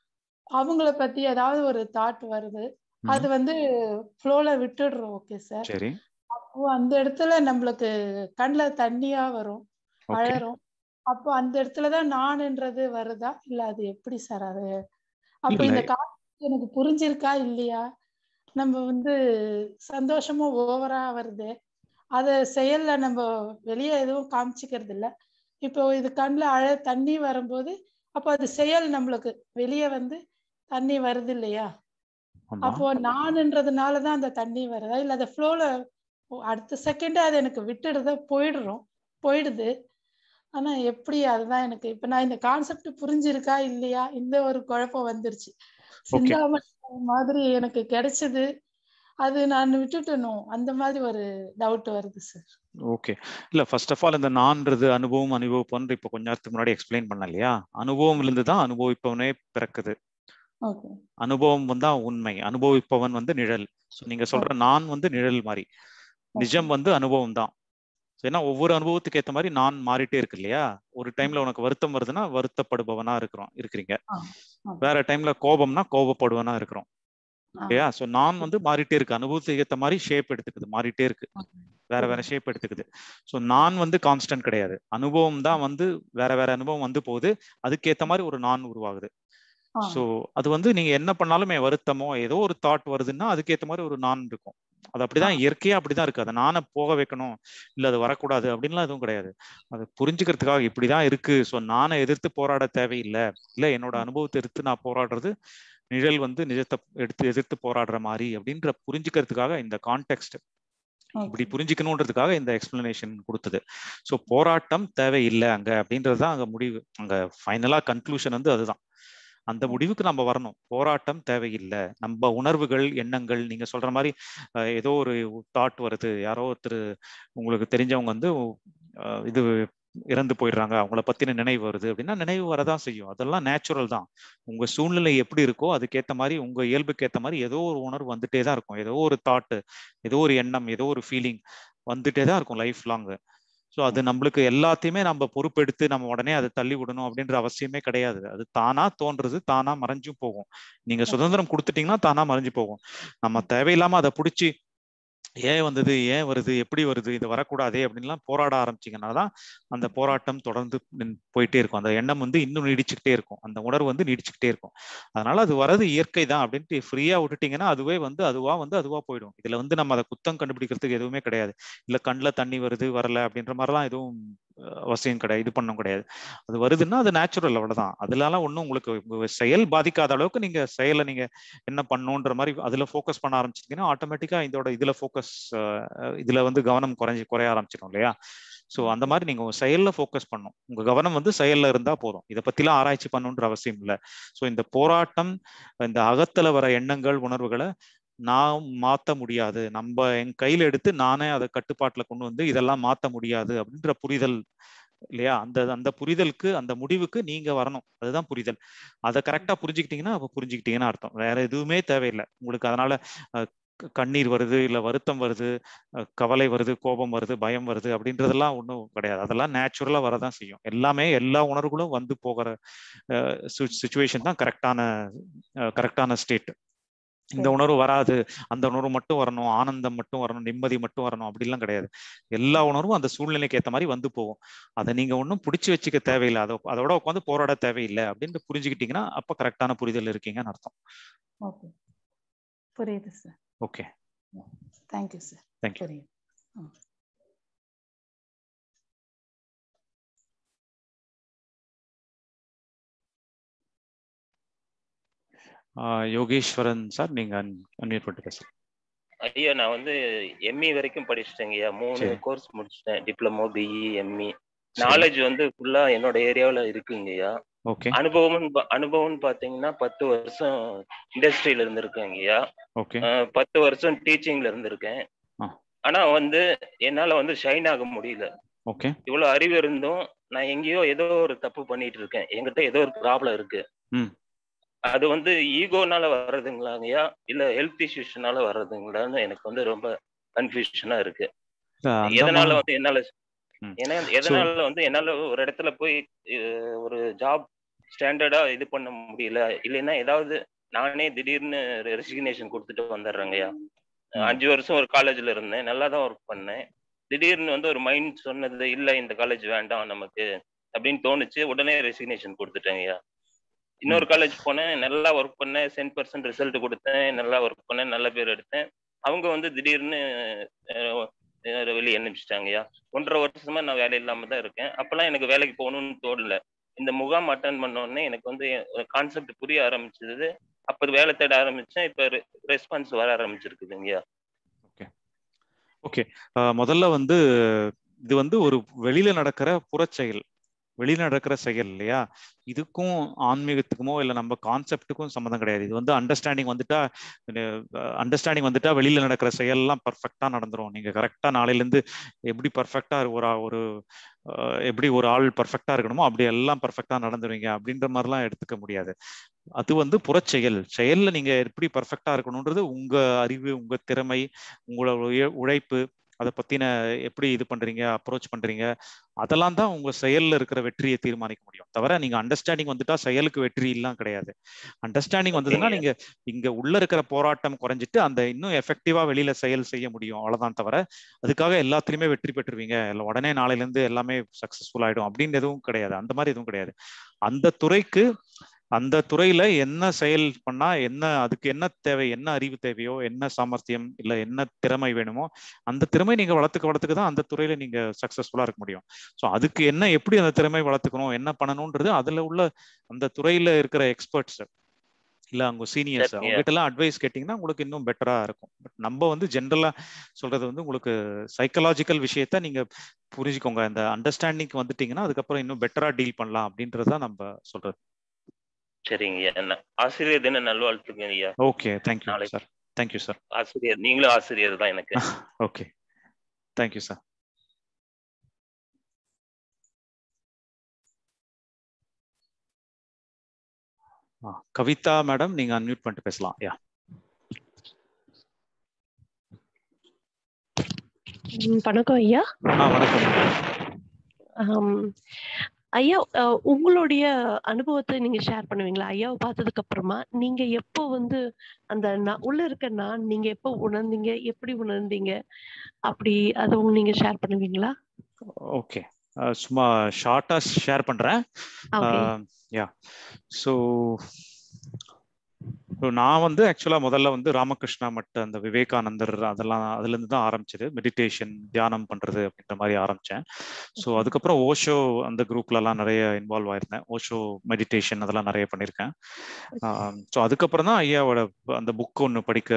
அவங்கள பத்தி ஏதாவது ஒரு தாட் வருது ம், அது வந்து ஃப்ளோல விட்டுடுறோம் ஓகே சார் சரி அப்போ அந்த இடத்துல நம்மளுக்கு கண்ணுல தண்ணியா வரும் ஓகே அழறோம் அப்போ அந்த இடத்துலதான் நான்ன்றது வருதா இல்ல அது எப்படி சார் அது அப்போ இல்ல இந்த கான்செப்ட் எனக்கு புரிஞ்சிருக்கா இல்லையா நம்ம வந்து சந்தோஷமும் ஓவரா வருது அத செயல்ல நம்ம வெளியே எதுவும் காமிச்சிக்கிறது இல்ல இப்போ இது கண்ணுல அழ தண்ணி வரும்போது அப்போ அது செயல் நம்மளுக்கு வெளியே வந்து தண்ணி வருது இல்லையா ஆமா அப்போ நான்ன்றதுனாலதான் அந்த தண்ணி வருதா இல்ல அந்த ஃப்ளோல அடுத்த செகண்டே அது எனக்கு விட்டுடுதா போயிடுறோம் போயிடுது ஆனா எப்படி அதுதான் எனக்கு இப்ப நான் இந்த கான்செப்ட் புரிஞ்சிருக்கா இல்லையா இந்த ஒரு குழப்பம் வந்துருச்சு ஓகே சிந்தாமணி மாதிரி எனக்கு கிடைச்சது அது நான் விட்டுட்டணும் அந்த மாதிரி ஒரு டவுட் வருது சார் ஓகே இல்ல ஃபர்ஸ்ட் ஆஃப் ஆல் இந்த நான்றது அனுபவம் அனுபவிப்போன்னு இப்போ கொஞ்ச நேரத்துக்கு முன்னாடி எக்ஸ்பிளைன் பண்ண இல்லையா அனுபவம் இருந்து தான் அனுபவிப்பவனே பிறக்குது ஓகே அனுபவம் வந்தா உண்மை அனுபவிப்பவன் வந்து நிழல் ஸோ நீங்க சொல்ற நான் வந்து நிழல் மாதிரி நிஜம் வந்து அனுபவம் தான் ஏன்னா ஒவ்வொரு அனுபவத்துக்கு ஏத்த மாதிரி நான் மாறிட்டே இருக்கு இல்லையா ஒரு டைம்ல உனக்கு வருத்தம் வருதுன்னா வருத்தப்படுபவனா இருக்கிறோம் இருக்கிறீங்க வேற டைம்ல கோபம்னா கோபப்படுவனா இருக்கிறோம் இல்லையா சோ நான் வந்து மாறிட்டே இருக்கு அனுபவத்துக்கு ஏத்த மாதிரி ஷேப் எடுத்துக்குது மாறிட்டே இருக்கு வேற வேற ஷேப் எடுத்துக்குது ஸோ நான் வந்து கான்ஸ்டன்ட் கிடையாது அனுபவம் தான் வந்து வேற வேற அனுபவம் வந்து போகுது அதுக்கேத்த மாதிரி ஒரு நான் உருவாகுது ஸோ அது வந்து நீங்க என்ன பண்ணாலுமே வருத்தமோ ஏதோ ஒரு தாட் வருதுன்னா அதுக்கேற்ற மாதிரி ஒரு நான் இருக்கும் அது அப்படிதான் இயற்கையா அப்படிதான் இருக்கு அதை நானை போக வைக்கணும் இல்ல அது வரக்கூடாது அப்படின்லாம் எதுவும் கிடையாது அது புரிஞ்சுக்கிறதுக்காக இப்படிதான் இருக்கு ஸோ நானை எதிர்த்து போராட தேவையில்லை இல்ல என்னோட அனுபவத்தை எடுத்து நான் போராடுறது நிழல் வந்து நிஜத்தை எடுத்து எதிர்த்து போராடுற மாதிரி அப்படின்ற புரிஞ்சுக்கிறதுக்காக இந்த கான்டெக்ட் இப்படி புரிஞ்சுக்கணுன்றதுக்காக இந்த எக்ஸ்பிளனேஷன் கொடுத்தது ஸோ போராட்டம் தேவையில்லை அங்க அப்படின்றது தான் அங்க முடிவு அங்க ஃபைனலா கன்க்ளூஷன் வந்து அதுதான் அந்த முடிவுக்கு நம்ம வரணும் போராட்டம் தேவையில்லை நம்ம உணர்வுகள் எண்ணங்கள் நீங்க சொல்ற மாதிரி ஏதோ ஒரு தாட் வருது யாரோ ஒருத்தர் உங்களுக்கு தெரிஞ்சவங்க வந்து இது இறந்து போயிடுறாங்க அவங்கள பத்தின நினைவு வருது அப்படின்னா நினைவு வரதான் செய்யும் அதெல்லாம் நேச்சுரல் தான் உங்க சூழ்நிலை எப்படி இருக்கோ அதுக்கேற்ற மாதிரி உங்க இயல்புக்கு ஏற்ற மாதிரி ஏதோ ஒரு உணர்வு வந்துட்டே தான் இருக்கும் ஏதோ ஒரு தாட்டு ஏதோ ஒரு எண்ணம் ஏதோ ஒரு ஃபீலிங் வந்துட்டே தான் இருக்கும் லைஃப் லாங் ஸோ அது நம்மளுக்கு எல்லாத்தையுமே நம்ம பொறுப்பெடுத்து நம்ம உடனே அதை தள்ளி விடணும் அப்படின்ற அவசியமே கிடையாது அது தானா தோன்றது தானா மறைஞ்சும் போகும் நீங்க சுதந்திரம் கொடுத்துட்டீங்கன்னா தானா மறைஞ்சு போகும் நம்ம தேவையில்லாம அதை பிடிச்சி ஏன் வந்தது ஏன் வருது எப்படி வருது இது வரக்கூடாதே அப்படின்லாம் போராட ஆரம்பிச்சிங்கன்னா தான் அந்த போராட்டம் தொடர்ந்து போயிட்டே இருக்கும் அந்த எண்ணம் வந்து இன்னும் நீடிச்சுக்கிட்டே இருக்கும் அந்த உணர்வு வந்து நீடிச்சுக்கிட்டே இருக்கும் அதனால அது வரது இயற்கை தான் அப்படின்ட்டு ஃப்ரீயா விட்டுட்டீங்கன்னா அதுவே வந்து அதுவா வந்து அதுவா போயிடும் இதுல வந்து நம்ம அதை குத்தம் கண்டுபிடிக்கிறதுக்கு எதுவுமே கிடையாது இல்ல கண்ணில் தண்ணி வருது வரல அப்படின்ற மாதிரிலாம் எதுவும் அவசியம் கிடையாது இது பண்ண கிடையாது அது வருதுன்னா அது நேச்சுரல் அவ்வளவுதான் அதுலலாம் ஒன்றும் உங்களுக்கு செயல் பாதிக்காத அளவுக்கு நீங்க செயலை நீங்க என்ன பண்ணுன்ற மாதிரி அதுல ஃபோக்கஸ் பண்ண ஆரம்பிச்சிட்டீங்கன்னா ஆட்டோமேட்டிக்கா இதோட இதுல ஃபோக்கஸ் இதுல வந்து கவனம் குறைஞ்சி குறைய ஆரம்பிச்சிடும் இல்லையா ஸோ அந்த மாதிரி நீங்க உங்க செயல்ல ஃபோக்கஸ் பண்ணும் உங்க கவனம் வந்து செயல்ல இருந்தா போதும் இதை பத்திலாம் ஆராய்ச்சி பண்ணுன்ற அவசியம் இல்லை ஸோ இந்த போராட்டம் இந்த அகத்துல வர எண்ணங்கள் உணர்வுகளை நான் மாத்த முடியாது நம்ம என் கையில எடுத்து நானே அதை கட்டுப்பாட்டுல கொண்டு வந்து இதெல்லாம் மாத்த முடியாது அப்படின்ற புரிதல் இல்லையா அந்த அந்த புரிதலுக்கு அந்த முடிவுக்கு நீங்க வரணும் அதுதான் புரிதல் அதை கரெக்டா புரிஞ்சுக்கிட்டீங்கன்னா அப்ப புரிஞ்சுக்கிட்டீங்கன்னு அர்த்தம் வேற எதுவுமே தேவையில்லை உங்களுக்கு அதனால கண்ணீர் வருது இல்ல வருத்தம் வருது கவலை வருது கோபம் வருது பயம் வருது அப்படின்றதெல்லாம் ஒன்றும் கிடையாது அதெல்லாம் நேச்சுரலா வரதான் செய்யும் எல்லாமே எல்லா உணர்வுகளும் வந்து போகிற சுச்சுவேஷன் தான் கரெக்டான கரெக்டான ஸ்டேட் இந்த உணர்வு வராது அந்த உணர்வு மட்டும் வரணும் ஆனந்தம் மட்டும் வரணும் நிம்மதி மட்டும் வரணும் அப்படிலாம் கிடையாது எல்லா உணர்வும் அந்த சூழ்நிலைக்கு ஏற்ற மாதிரி வந்து போகும் அதை நீங்க ஒன்றும் பிடிச்சி வச்சுக்க தேவையில்லை அதை அதோட உட்காந்து போராட தேவையில்லை அப்படின்னு புரிஞ்சுக்கிட்டீங்கன்னா அப்ப கரெக்டான புரிதல் இருக்கீங்கன்னு அர்த்தம் ஓகே புரியுது sir okay thank you sir thank you புரியுது யோகேஸ்வரன் சார் நீங்க அன்மியூட் பண்ணிட்டு பேசுங்க ஐயா நான் வந்து எம்இ வரைக்கும் படிச்சிட்டேங்கய்யா மூணு கோர்ஸ் முடிச்சிட்டேன் டிப்ளமோ பிஇ எம்இ நாலேஜ் வந்து ஃபுல்லா என்னோட ஏரியாவில் இருக்குங்கய்யா ஓகே அனுபவம் அனுபவம்னு பாத்தீங்கன்னா பத்து வருஷம் இண்டஸ்ட்ரியில இருந்திருக்கேங்கய்யா ஓகே பத்து வருஷம் டீச்சிங்ல இருந்திருக்கேன் ஆனா வந்து என்னால வந்து ஷைன் ஆக முடியல ஓகே இவ்வளவு அறிவு இருந்தும் நான் எங்கேயோ ஏதோ ஒரு தப்பு பண்ணிட்டு இருக்கேன் என்கிட்ட ஏதோ ஒரு ப்ராப்ளம் இருக்கு அது வந்து ஈகோனால வர்றதுங்களாங்கய்யா இல்ல ஹெல்த் இஷ்யூஸ்னால வர்றதுங்களான்னு எனக்கு வந்து ரொம்ப கன்ஃபியூஷனா இருக்கு எதனால வந்து என்னால ஏன்னா எதனால வந்து என்னால ஒரு இடத்துல போய் ஒரு ஜாப் ஸ்டாண்டர்டா இது பண்ண முடியல இல்லைன்னா ஏதாவது நானே திடீர்னு ரெசிக்னேஷன் கொடுத்துட்டு வந்துடுறேங்கய்யா அஞ்சு வருஷம் ஒரு காலேஜ்ல இருந்தேன் நல்லா தான் ஒர்க் பண்ணேன் திடீர்னு வந்து ஒரு மைண்ட் சொன்னது இல்லை இந்த காலேஜ் வேண்டாம் நமக்கு அப்படின்னு தோணுச்சு உடனே ரெசிக்னேஷன் கொடுத்துட்டேங்கய்யா இன்னொரு காலேஜ் போனேன் நல்லா ஒர்க் பண்ணேன் சென்ட் பர்சன்ட் ரிசல்ட் கொடுத்தேன் நல்லா ஒர்க் பண்ணேன் நல்ல பேர் எடுத்தேன் அவங்க வந்து திடீர்னு வெளியே அனுப்பிச்சிட்டாங்கய்யா ஒன்றரை வருஷமா நான் வேலை இல்லாம தான் இருக்கேன் அப்பெல்லாம் எனக்கு வேலைக்கு போகணும்னு தோணல இந்த முகாம் அட்டன் பண்ண உடனே எனக்கு வந்து கான்செப்ட் புரிய ஆரம்பிச்சது அப்போ வேலை தேட ஆரம்பிச்சேன் இப்போ ரெஸ்பான்ஸ் வர ஆரம்பிச்சிருக்குதுங்கய்யா ஓகே ஓகே முதல்ல வந்து இது வந்து ஒரு வெளியில நடக்கிற புறச்செயல் வெளியில நடக்கிற செயல் இல்லையா இதுக்கும் ஆன்மீகத்துக்குமோ இல்லை நம்ம கான்செப்டுக்கும் சம்மந்தம் கிடையாது இது வந்து அண்டர்ஸ்டாண்டிங் வந்துட்டா அண்டர்ஸ்டாண்டிங் வந்துட்டா வெளியில நடக்கிற செயல்லாம் பர்ஃபெக்டா நடந்துரும் நீங்க கரெக்டா நாளையில இருந்து எப்படி பர்ஃபெக்டா ஒரு ஒரு எப்படி ஒரு ஆள் பர்ஃபெக்டா இருக்கணுமோ அப்படி எல்லாம் பர்ஃபெக்டா நடந்துருவீங்க அப்படின்ற மாதிரிலாம் எடுத்துக்க முடியாது அது வந்து புறச்செயல் செயல்ல நீங்க எப்படி பர்ஃபெக்டா இருக்கணும்ன்றது உங்க அறிவு உங்க திறமை உங்களோட உழைப்பு அதை பத்தின எப்படி இது பண்றீங்க அப்ரோச் பண்றீங்க அதெல்லாம் தான் உங்க செயல்ல இருக்கிற வெற்றியை தீர்மானிக்க முடியும் தவிர நீங்க அண்டர்ஸ்டாண்டிங் வந்துட்டா செயலுக்கு வெற்றி எல்லாம் கிடையாது அண்டர்ஸ்டாண்டிங் வந்ததுன்னா நீங்க இங்க உள்ள இருக்கிற போராட்டம் குறைஞ்சிட்டு அந்த இன்னும் எஃபெக்டிவா வெளியில செயல் செய்ய முடியும் அவ்வளவுதான் தவிர அதுக்காக எல்லாத்துலயுமே வெற்றி பெற்றுவீங்க இல்லை உடனே நாளையில இருந்து எல்லாமே சக்சஸ்ஃபுல் ஆயிடும் அப்படின்னு எதுவும் கிடையாது அந்த மாதிரி எதுவும் கிடையாது அந்த துறைக்கு அந்த துறையில என்ன செயல் பண்ணா என்ன அதுக்கு என்ன தேவை என்ன அறிவு தேவையோ என்ன சாமர்த்தியம் இல்ல என்ன திறமை வேணுமோ அந்த திறமை நீங்க வளர்த்துக்க வளர்த்துக்க தான் அந்த துறையில நீங்க சக்சஸ்ஃபுல்லா இருக்க முடியும் ஸோ அதுக்கு என்ன எப்படி அந்த திறமை வளர்த்துக்கணும் என்ன பண்ணணும்ன்றது அதுல உள்ள அந்த துறையில இருக்கிற எக்ஸ்பர்ட்ஸ் இல்ல அவங்க சீனியர்ஸ் அவங்க கிட்ட எல்லாம் அட்வைஸ் கேட்டீங்கன்னா உங்களுக்கு இன்னும் பெட்டரா இருக்கும் பட் நம்ம வந்து ஜென்ரலா சொல்றது வந்து உங்களுக்கு சைக்கலாஜிக்கல் விஷயத்த நீங்க புரிஞ்சுக்கோங்க இந்த அண்டர்ஸ்டாண்டிங் வந்துட்டீங்கன்னா அதுக்கப்புறம் இன்னும் பெட்டரா டீல் பண்ணலாம் அப்படின்றத நம்ம சொல்றது சரிங்க ஆசிரியர் தின நல்வாழ்த்துக்கு ஐயா okay thank you sir thank you sir ஆசிரியர் நீங்களும் ஆசிரியர் தான் எனக்கு okay thank you sir Kavitha madam நீங்க அன்மியூட் பண்ணிட்டு பேசலாம் யா வணக்கம் ஐயா வணக்கம் ஐயா உங்களுடைய அனுபவத்தை நீங்க ஷேர் பண்ணுவீங்களா ஐயாவை பார்த்ததுக்கு அப்புறமா நீங்க எப்போ வந்து அந்த உள்ள இருக்க நான் நீங்க எப்போ உணர்ந்தீங்க எப்படி உணர்ந்தீங்க அப்படி அதை நீங்க ஷேர் பண்ணுவீங்களா ஓகே சும்மா ஷார்ட்டா ஷேர் பண்றேன் யா ஸோ நான் வந்து ஆக்சுவலா முதல்ல வந்து ராமகிருஷ்ணா மட்ட அந்த விவேகானந்தர் அதெல்லாம் அதுல இருந்து தான் ஆரம்பிச்சது மெடிடேஷன் தியானம் பண்றது அப்படின்ற மாதிரி ஆரம்பிச்சேன் ஸோ அதுக்கப்புறம் ஓஷோ அந்த குரூப்ல எல்லாம் நிறைய இன்வால்வ் ஆயிருந்தேன் ஓஷோ மெடிடேஷன் அதெல்லாம் நிறைய பண்ணியிருக்கேன் ஸோ அதுக்கப்புறம் தான் ஐயாவோட அந்த புக் ஒன்று படிக்க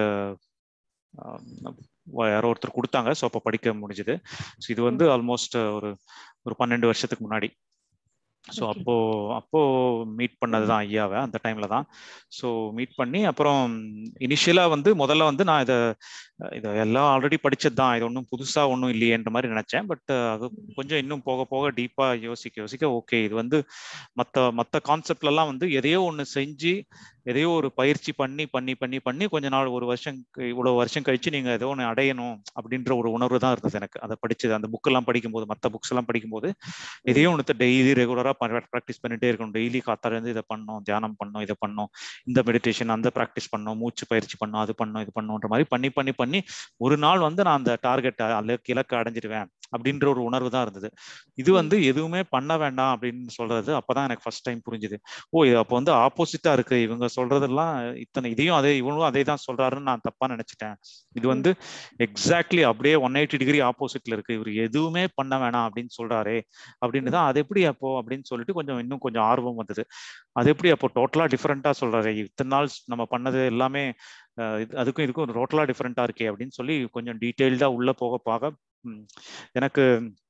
யாரோ ஒருத்தர் கொடுத்தாங்க ஸோ அப்போ படிக்க முடிஞ்சுது ஸோ இது வந்து ஆல்மோஸ்ட் ஒரு ஒரு பன்னெண்டு வருஷத்துக்கு முன்னாடி ஸோ Okay. அப்போ அப்போ மீட் பண்ணது தான் ஐயாவை அந்த டைம்ல தான் ஸோ மீட் பண்ணி அப்புறம் இனிஷியலா வந்து முதல்ல வந்து நான் இதை இதை எல்லாம் ஆல்ரெடி படிச்சது தான் இது ஒன்றும் புதுசா ஒன்றும் இல்லையேன்ற மாதிரி நினைச்சேன் பட் அது கொஞ்சம் இன்னும் போக போக டீப்பா யோசிக்க யோசிக்க ஓகே இது வந்து மற்ற மற்ற கான்செப்ட்லலாம் வந்து எதையோ ஒன்று செஞ்சு எதையோ ஒரு பயிற்சி பண்ணி பண்ணி பண்ணி பண்ணி கொஞ்ச நாள் ஒரு வருஷம் க- இவ்வளவு வருஷம் கழிச்சு நீங்க ஏதோ ஒன்று அடையணும் அப்படின்ற ஒரு உணர்வு தான் இருந்தது எனக்கு அதை படிச்சது அந்த புக்கெல்லாம் படிக்கும்போது மற்ற புக்ஸ் எல்லாம் படிக்கும்போது இதையும் ஒன்று டெய்லி ரெகுலரா ப்ராக்டிஸ் பண்ணிட்டே இருக்கணும் டெய்லி காத்தால இருந்து இதை பண்ணணும் தியானம் பண்ணணும் இதை பண்ணணும் இந்த மெடிடேஷன் அந்த ப்ராக்டிஸ் பண்ணணும் மூச்சு பயிற்சி பண்ணணும் அது பண்ணணும் இது பண்ணணுன்ற மாதிரி பண்ணி பண்ணி பண்ணி ஒரு நாள் வந்து நான் அந்த டார்கெட் இலக்கு அடைஞ்சிடுவேன் அப்படின்ற ஒரு உணர்வு தான் இருந்தது இது வந்து எதுவுமே பண்ண வேண்டாம் அப்படின்னு சொல்றது அப்பதான் எனக்கு ஃபர்ஸ்ட் டைம் புரிஞ்சுது ஓ இது அப்போ வந்து ஆப்போசிட்டா இருக்கு இவங்க சொல்றதெல்லாம் இத்தனை இதையும் அதே இவனும் அதே தான் சொல்றாருன்னு நான் தப்பா நினைச்சிட்டேன் இது வந்து எக்ஸாக்ட்லி அப்படியே ஒன் எயிட்டி டிகிரி ஆப்போசிட்ல இருக்கு இவர் எதுவுமே பண்ண வேணாம் அப்படின்னு சொல்றாரே அப்படின்னு தான் அது எப்படி அப்போ அப்படின்னு சொல்லிட்டு கொஞ்சம் இன்னும் கொஞ்சம் ஆர்வம் வந்தது அது எப்படி அப்போ டோட்டலா டிஃப்ரெண்டா சொல்றாரு இத்தனை நாள் நம்ம பண்ணது எல்லாமே அஹ், இது- அதுக்கும் இதுக்கும் டோட்டலா டிஃப்ரெண்டா இருக்கே அப்படின்னு சொல்லி கொஞ்சம் டீட்டெயில்டா உள்ள போக பார்க்க ம், எனக்கு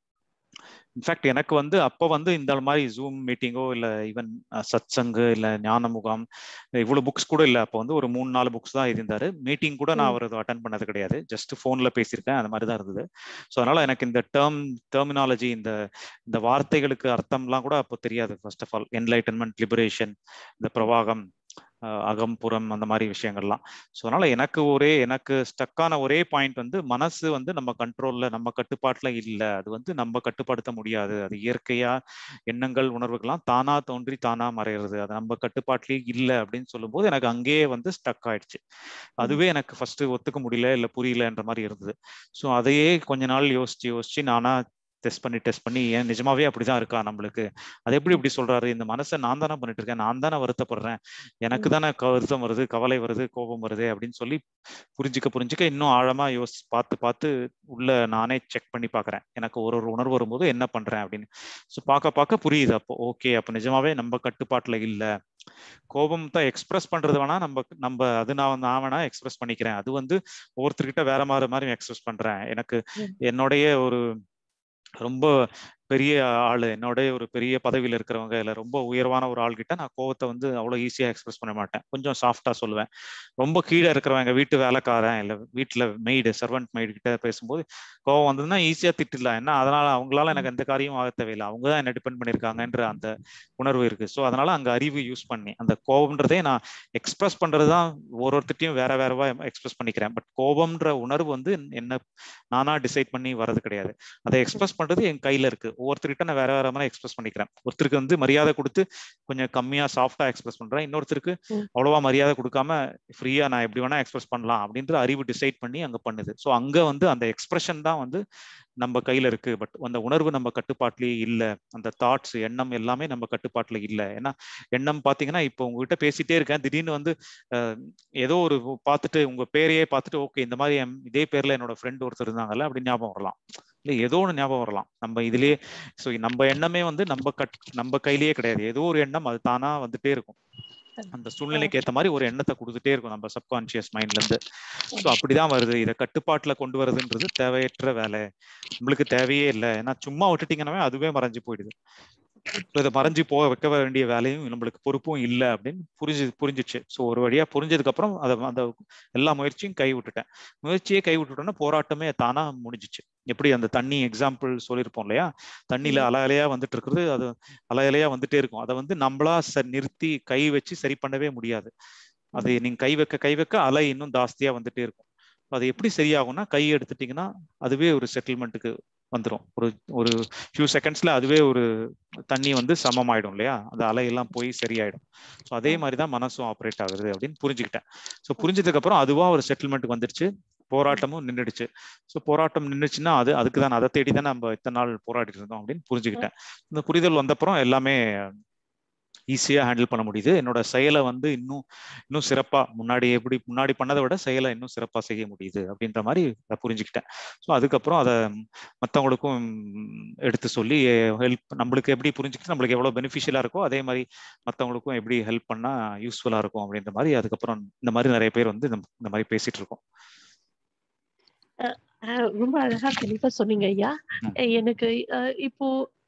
இன்ஃபேக்ட் எனக்கு வந்து அப்போ வந்து இந்த மாதிரி ஜூம் மீட்டிங்கோ இல்லை ஈவன் சத் சங்கு இல்லை ஞான முகாம் இவ்வளோ புக்ஸ் கூட இல்லை அப்போ வந்து ஒரு மூணு நாலு புக்ஸ் தான் இருந்தாரு மீட்டிங் கூட நான் அவர் அட்டன் பண்ணது கிடையாது ஜஸ்ட் ஃபோனில் பேசியிருக்கேன் அந்த மாதிரி தான் இருந்தது ஸோ அதனால எனக்கு இந்த டேர்ம் டெர்மினாலஜி இந்த இந்த வார்த்தைகளுக்கு அர்த்தம்லாம் கூட அப்போ தெரியாது first of all enlightenment liberation இந்த பிரவாகம் அஹ் அகம் புறம் அந்த மாதிரி விஷயங்கள்லாம் ஸோ அதனால எனக்கு ஒரே எனக்கு ஸ்டக்கான ஒரே பாயிண்ட் வந்து மனசு வந்து நம்ம கண்ட்ரோல்ல நம்ம கட்டுப்பாட்டுல இல்லை அது வந்து நம்ம கட்டுப்படுத்த முடியாது அது இயற்கையா எண்ணங்கள் உணர்வுகள்லாம் தானா தோன்றி தானா மறையிறது அது நம்ம கட்டுப்பாட்டிலேயே இல்லை அப்படின்னு சொல்லும்போது எனக்கு அங்கேயே வந்து ஸ்டக் ஆயிடுச்சு அதுவே எனக்கு ஃபர்ஸ்ட் ஒத்துக்க முடியல இல்லை புரியலன்ற மாதிரி இருந்தது ஸோ அதையே கொஞ்ச நாள் யோசிச்சு யோசிச்சு நானா டெஸ்ட் பண்ணி டெஸ்ட் பண்ணி ஏன் நிஜமாவே அப்படிதான் இருக்கா நம்மளுக்கு அது எப்படி இப்படி சொல்றாரு இந்த மனசை நான் தானே பண்ணிட்டு இருக்கேன் நான் தானே வருத்தப்படுறேன் எனக்கு தானே வருத்தம் வருது கவலை வருது கோபம் வருது அப்படின்னு சொல்லி புரிஞ்சுக்க புரிஞ்சுக்க இன்னும் ஆழமா யோசி பார்த்து பார்த்து உள்ள நானே செக் பண்ணி பார்க்கறேன் எனக்கு ஒரு ஒரு உணர்வு வரும்போது என்ன பண்றேன் அப்படின்னு ஸோ பார்க்க பார்க்க புரியுது அப்போ ஓகே அப்போ நிஜமாவே நம்ம கட்டுப்பாட்டுல இல்ல கோபம் தான் எக்ஸ்பிரஸ் பண்றது வேணா நம்ம நம்ம அது நான் நான் வேணா எக்ஸ்பிரஸ் பண்ணிக்கிறேன் அது வந்து ஒவ்வொருத்தர்கிட்ட வேற மாதிரி மாதிரி எக்ஸ்பிரஸ் பண்றேன் எனக்கு என்னுடைய ஒரு ரொம்ப பெரிய ஆளு என்னோட ஒரு பெரிய பதவியில இருக்கிறவங்க இல்ல ரொம்ப உயர்வான ஒரு ஆள் கிட்ட நான் கோவத்தை வந்து அவ்வளவு ஈஸியா எக்ஸ்பிரஸ் பண்ண மாட்டேன் கொஞ்சம் சாஃப்டா சொல்லுவேன் ரொம்ப கீழே இருக்கிறவங்க வீட்டு வேலைக்காரன் இல்ல வீட்டுல மெய்டு சர்வெண்ட் மெய்டு கிட்ட பேசும்போது கோவம் வந்ததுன்னா ஈஸியா திட்டிடலாம் ஏன்னா அதனால அவங்களால எனக்கு எந்த காரியமும் ஆக தேவையில்லை அவங்க தான் என்ன டிபெண்ட் பண்ணிருக்காங்கன்ற அந்த உணர்வு இருக்கு ஸோ அதனால அங்க அறிவு யூஸ் பண்ணி அந்த கோபம்ன்றதே நான் எக்ஸ்பிரஸ் பண்றதுதான் ஒரு ஒருத்திட்டையும் வேற வேறவா எக்ஸ்பிரஸ் பண்ணிக்கிறேன் பட் கோபம்ன்ற உணர்வு வந்து என்ன நானா டிசைட் பண்ணி வர்றது கிடையாது அதை எக்ஸ்பிரஸ் பண்றது என் கையில இருக்கு ஒவ்வொருத்தர்கிட்ட நான் வேற வேற மாதிரி எக்ஸ்பிரஸ் பண்ணிக்கிறேன் ஒருத்தருக்கு வந்து மரியாதை கொடுத்து கொஞ்சம் கம்மியா சாஃப்டா எக்ஸ்பிரஸ் பண்றேன் இன்னொருத்தருக்கு அவ்வளவா மரியாதை கொடுக்காம ஃப்ரீயா நான் எப்படி வேணா எக்ஸ்பிரஸ் பண்ணலாம் அப்படின்ற அறிவு டிசைட் பண்ணி அங்க பண்ணுது ஸோ அங்க வந்து அந்த எக்ஸ்பிரஷன் தான் வந்து நம்ம கையில இருக்கு பட் அந்த உணர்வு நம்ம கட்டுப்பாட்டிலேயே இல்லை அந்த தாட்ஸ் எண்ணம் எல்லாமே நம்ம கட்டுப்பாட்டுல இல்லை ஏன்னா எண்ணம் பாத்தீங்கன்னா இப்போ உங்ககிட்ட பேசிட்டே இருக்கேன் திடீர்னு வந்து ஏதோ ஒரு பார்த்துட்டு உங்க பேரையே பார்த்துட்டு ஓகே இந்த மாதிரி இதே பேர்ல என்னோட ஃப்ரெண்ட் ஒருத்தர் இருந்தாங்கல்ல அப்படின்னு ஞாபகம் வரலாம் இல்லை ஏதோ ஒன்று ஞாபகம் வரலாம் நம்ம இதுலயே ஸோ நம்ம எண்ணமே வந்து நம்ம கட் நம்ம கையிலேயே கிடையாது ஏதோ ஒரு எண்ணம் அது தானா வந்துட்டே இருக்கும் அந்த சூழ்நிலைக்கு ஏற்ற மாதிரி ஒரு எண்ணத்தை கொடுத்துட்டே இருக்கும் நம்ம சப்கான்சியஸ் மைண்ட்ல இருந்து ஸோ அப்படிதான் வருது இதை கட்டுப்பாட்டுல கொண்டு வரதுன்றது தேவையற்ற வேலை நம்மளுக்கு தேவையே இல்லை ஏன்னா சும்மா விட்டுட்டீங்கன்னா அதுவே மறைஞ்சு போயிடுது இதை மறைஞ்சு போக வைக்க வேண்டிய வேலையும் நம்மளுக்கு பொறுப்பும் இல்லை அப்படின்னு புரிஞ்சு புரிஞ்சிச்சு ஸோ ஒரு வழியா புரிஞ்சதுக்கு அப்புறம் அதை அந்த எல்லா முயற்சியும் கை விட்டுட்டேன் முயற்சியே கை விட்டுட்டோன்னா போராட்டமே தானா முடிஞ்சிச்சு எப்படி அந்த தண்ணி எக்ஸாம்பிள் சொல்லியிருப்போம் இல்லையா தண்ணியில அலை அலையா வந்துட்டு இருக்கிறது அது அலை அலையா வந்துட்டே இருக்கும் அதை வந்து நம்மளா நிறுத்தி கை வச்சு சரி பண்ணவே முடியாது அது நீங்க கை வைக்க கை வைக்க அலை இன்னும் ஜாஸ்தியா வந்துட்டே இருக்கும் அது எப்படி சரியாகும்னா கை எடுத்துட்டீங்கன்னா அதுவே ஒரு செட்டில்மெண்ட்டுக்கு வந்துடும் ஒரு ஒரு ஃபியூ செகண்ட்ஸ்ல அதுவே ஒரு தண்ணி வந்து சமமாயிடும் இல்லையா அந்த அலையெல்லாம் போய் சரியாயிடும் ஸோ அதே மாதிரி தான் மனசும் ஆப்ரேட் ஆகுது அப்படின்னு புரிஞ்சுக்கிட்டேன் ஸோ புரிஞ்சதுக்கு அப்புறம் அதுவா ஒரு செட்டில்மெண்ட்டுக்கு வந்துருச்சு போராட்டமும் நின்றுடுச்சு ஸோ போராட்டம் நின்றுச்சுன்னா அது அதுக்கு தான் அதை தேடி தான் நம்ம இத்தனை நாள் போராடிட்டு இருந்தோம் அப்படின்னு புரிஞ்சுக்கிட்டேன் இந்த புரிதல் வந்தப்புறம் எல்லாமே ஈஸியா ஹேண்டில் பண்ண முடியுது என்னோட செயலை வந்து இன்னும் இன்னும் சிறப்பா முன்னாடி எப்படி முன்னாடி பண்ணதை விட செயலை இன்னும் சிறப்பா செய்ய முடியுது அப்படின்ற மாதிரி அதை புரிஞ்சுக்கிட்டேன் ஸோ அதுக்கப்புறம் அதை மற்றவங்களுக்கும் எடுத்து சொல்லி ஹெல்ப் நம்மளுக்கு எப்படி புரிஞ்சுக்கிட்டு நம்மளுக்கு எவ்வளவு பெனிஃபிஷியலா இருக்கோ அதே மாதிரி மற்றவங்களுக்கும் எப்படி ஹெல்ப் பண்ணா யூஸ்ஃபுல்லா இருக்கும் அப்படின்ற மாதிரி அதுக்கப்புறம் இந்த மாதிரி நிறைய பேர் வந்து இந்த மாதிரி பேசிட்டு இருக்கோம் ரொம்ப அழகா தெளிவா சொன்னீங்க ஐயா எனக்கு இப்போ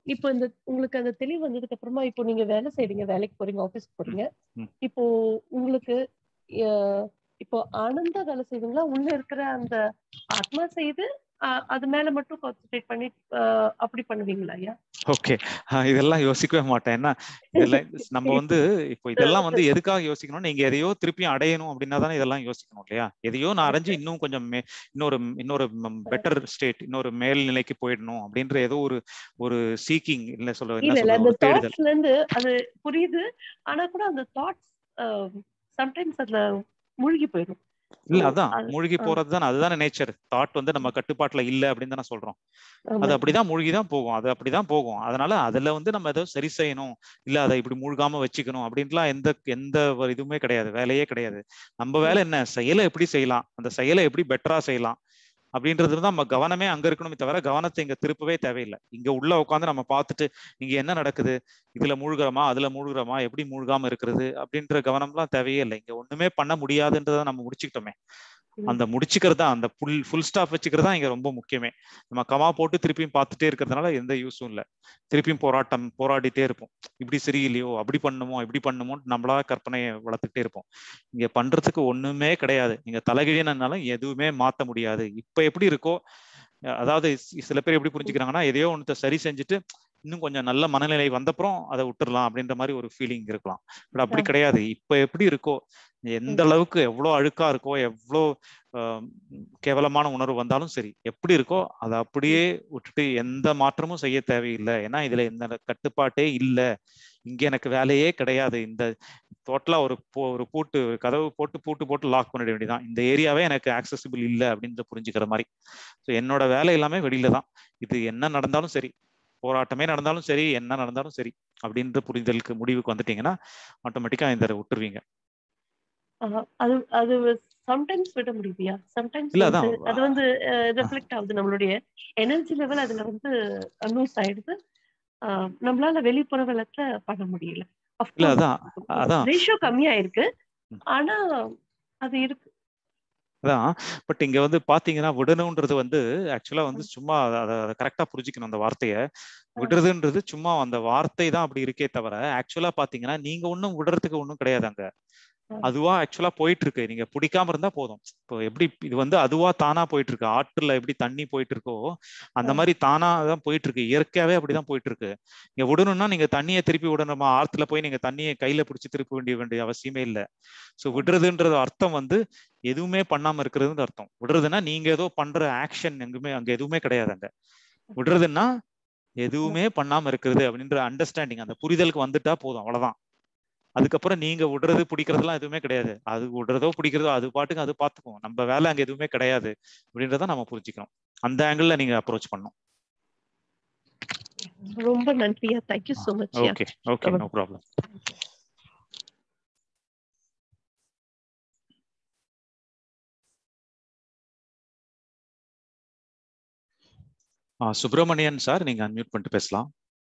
இப்போ இந்த உங்களுக்கு அந்த தெளிவு வந்ததுக்கு அப்புறமா இப்போ நீங்க வேலை செய்றீங்க வேலைக்கு போறீங்க ஆபீஸ்க்கு போறீங்க ம். இப்போ உங்களுக்கு அஹ், இப்போ ஆனந்தா வேலை செய்வீங்களா உள்ள இருக்கிற அந்த ஆத்மா செய்து அஹ், அது மேல மட்டும் கான்சென்ட்ரேட் பண்ணி அஹ், அப்படி பண்ணுவீங்களா ஐயா ஓகே இதெல்லாம் யோசிக்கவே மாட்டேன் ஏன்னா இதெல்லாம் நம்ம வந்து இப்போ இதெல்லாம் வந்து எதுக்காக யோசிக்கணும் நீங்க எதையோ திருப்பியும் அடையணும் அப்படின்னா தானே இதெல்லாம் யோசிக்கணும் இல்லையா எதையோ நான் அடைஞ்சு இன்னும் கொஞ்சம் மே- இன்னொரு இன்னொரு பெட்டர் ஸ்டேட் இன்னொரு மேல் நிலைக்கு போயிடணும் அப்படின்ற ஏதோ ஒரு ஒரு சீக்கிங் இல்ல சொல்ல இல்ல என்ன இல்ல சொல்ற அந்த ஒரு தேடுதல் தாட்ஸ்ல இருந்து அது புரியுது ஆனா கூட அந்த தாட்ஸ் சம்டைம்ஸ் அதுல மூழ்கி போயிடும் இல்ல So, அதான் அது- மூழ்கி ஆ. போறது தானே அதுதானே நேச்சர் தாட் வந்து நம்ம கட்டுப்பாட்டுல இல்ல அப்படின்னு தானே சொல்றோம் ஆமா. அது அப்படிதான் மூழ்கி தான் போகும் அது அப்படிதான் போகும் அதனால அதுல வந்து நம்ம ஏதோ சரி செய்யணும் இல்ல அதை இப்படி மூழ்காம வச்சுக்கணும் அப்படின்ட்டுலாம் எந்த எந்த ஒரு இதுவுமே கிடையாது வேலையே கிடையாது நம்ம வேலை என்ன செயலை எப்படி செய்யலாம் அந்த செயலை எப்படி பெட்டரா செய்யலாம் அப்படின்றது தான் நம்ம கவனமே அங்க இருக்கணுமே தவிர கவனத்தை இங்க திருப்பவே தேவையில்லை இங்க உள்ள உட்காந்து நம்ம பார்த்துட்டு இங்க என்ன நடக்குது இதுல மூழ்கிறோமா அதுல மூழ்கிறோமா எப்படி மூழ்காம இருக்கிறது அப்படின்ற கவனம்லாம் தேவையே இல்லை இங்க ஒண்ணுமே பண்ண முடியாதுன்றதை நம்ம முடிச்சுக்கிட்டோமே ம். அந்த முடிச்சுக்கிறது தான் அந்த புல் ஃபுல் ஸ்டாப் வச்சுக்கிறது தான் இங்க ரொம்ப முக்கியமே நம்ம கமா போட்டு திருப்பியும் பார்த்துட்டே இருக்கிறதுனால எந்த யூஸும் இல்லை திருப்பியும் போராட்டம் போராடிட்டே இருப்போம் இப்படி சரியில்லையோ அப்படி பண்ணுமோ இப்படி பண்ணுமோ நம்மளா கற்பனையை வளர்த்துக்கிட்டே இருப்போம் இங்க பண்றதுக்கு ஒண்ணுமே கிடையாது நீங்க தலைகீழினாலும் எதுவுமே மாத்த முடியாது இப்ப எப்படி இருக்கோ அஹ் அதாவது சி- சில பேர் எப்படி புரிஞ்சுக்கிறாங்கன்னா எதையோ ஒன்றத்தை சரி செஞ்சுட்டு இன்னும் கொஞ்சம் நல்ல மனநிலை வந்தப்புறம் அதை விட்டுறலாம் அப்படின்ற மாதிரி ஒரு ஃபீலிங் இருக்கலாம் பட் அப்படி ஆ. கிடையாது இப்ப எப்படி இருக்கோ எந்த அளவுக்கு எவ்வளோ அழுக்கா இருக்கோ எவ்வளோ ஆஹ் கேவலமான உணர்வு வந்தாலும் சரி எப்படி இருக்கோ அதை அப்படியே விட்டுட்டு எந்த மாற்றமும் செய்ய தேவையில்லை ஏன்னா இதுல எந்த கட்டுப்பாட்டே இல்லை இங்க எனக்கு வேலையே கிடையாது இந்த டோட்டலா ஒரு போ- ஒரு பூட்டு ஒரு கதவு போட்டு பூட்டு போட்டு லாக் பண்ணிட வேண்டியதான் இந்த ஏரியாவே எனக்கு ஆக்சசிபிள் இல்லை அப்படின்னு புரிஞ்சுக்கிற மாதிரி ஸோ என்னோட வேலை எல்லாமே வெளியில தான் இது என்ன நடந்தாலும் சரி போராட்டமே நடந்தாலும் சரி என்ன நடந்தாலும் சரி அப்படின்ற புரிதலுக்கு முடிவுக்கு வந்துட்டீங்கன்னா ஆட்டோமேட்டிக்கா இந்த விட்டுருவீங்க ஆஹா, அது அது சம்டைம்ஸ் விட முடியுதியா சம்டைம்ஸ் இல்ல, வந்து அதான். அது வந்து ரிஃப்ளெக்ட் ஆகுது நம்மளுடைய எனர்ஜி லெவல் அதுல வந்து லூஸ் ஆயிடுது ஆஹ், நம்மளால வெளிப்புற வெள்ளத்துல பண்ண முடியல இல்ல அதான் அதான் ரேஷியோ கம்மியாயிருக்கு ம். ஆனா அது இருக்கு அதான் பட் இங்க வந்து பாத்தீங்கன்னா விடணும்ன்றது வந்து ஆக்சுவலா வந்து சும்மா அதை கரெக்டா புரிஞ்சுக்கணும் அந்த வார்த்தையை விடுறதுன்றது சும்மா அந்த வார்த்தை தான் அப்படி இருக்கே தவிர ஆக்சுவலா பாத்தீங்கன்னா நீங்க ஒன்றும் விடுறதுக்கு ஒன்றும் கிடையாது அங்க ம். அதுவா ஆக்சுவலா போயிட்டு இருக்கு நீங்க பிடிக்காம இருந்தா போதும் இப்போ எப்படி இது வந்து அதுவா தானா போயிட்டு இருக்கு ஆற்றுல எப்படி தண்ணி போயிட்டு இருக்கோ அந்த ம். மாதிரி தானா தான் போயிட்டு இருக்கு இயற்கையாவே அப்படிதான் போயிட்டு இருக்கு நீங்க விடணும்னா நீங்க தண்ணியை திருப்பி விடணுமா ஆத்துல போய் நீங்க தண்ணியை கையில பிடிச்சி திருப்ப வேண்டிய வேண்டிய அவசியமே இல்லை ஸோ விடுறதுன்றது அர்த்தம் வந்து எதுவுமே பண்ணாம இருக்கிறதுன்னு அர்த்தம் விடுறதுன்னா நீங்க ஏதோ பண்ற ஆக்ஷன் எங்குமே அங்க எதுவுமே கிடையாது அங்க விடுறதுன்னா எதுவுமே பண்ணாம இருக்கிறது அப்படின்ற அண்டர்ஸ்டாண்டிங் அந்த புரிதலுக்கு வந்துட்டா போதும் அவ்வளவுதான் அதுக்கப்புறம் நீங்க விடுறது பிடிக்கிறதுலாம் எதுவுமே கிடையாது அது விடுறதோ பிடிக்கிறதோ அது பாட்டுக்கு அது பார்த்துக்கும் நம்ம வேலை அங்க எதுவுமே கிடையாது அப்படின்றத நம்ம புரிஞ்சுக்கணும் அந்த ஆங்கிள் நீங்க அப்ரோச் பண்ணணும் ரொம்ப நன்றியா thank you so much okay okay no problem ஆ சுப்பிரமணியன் சார் நீங்க அன்மியூட் பண்ணிட்டு பேசலாம்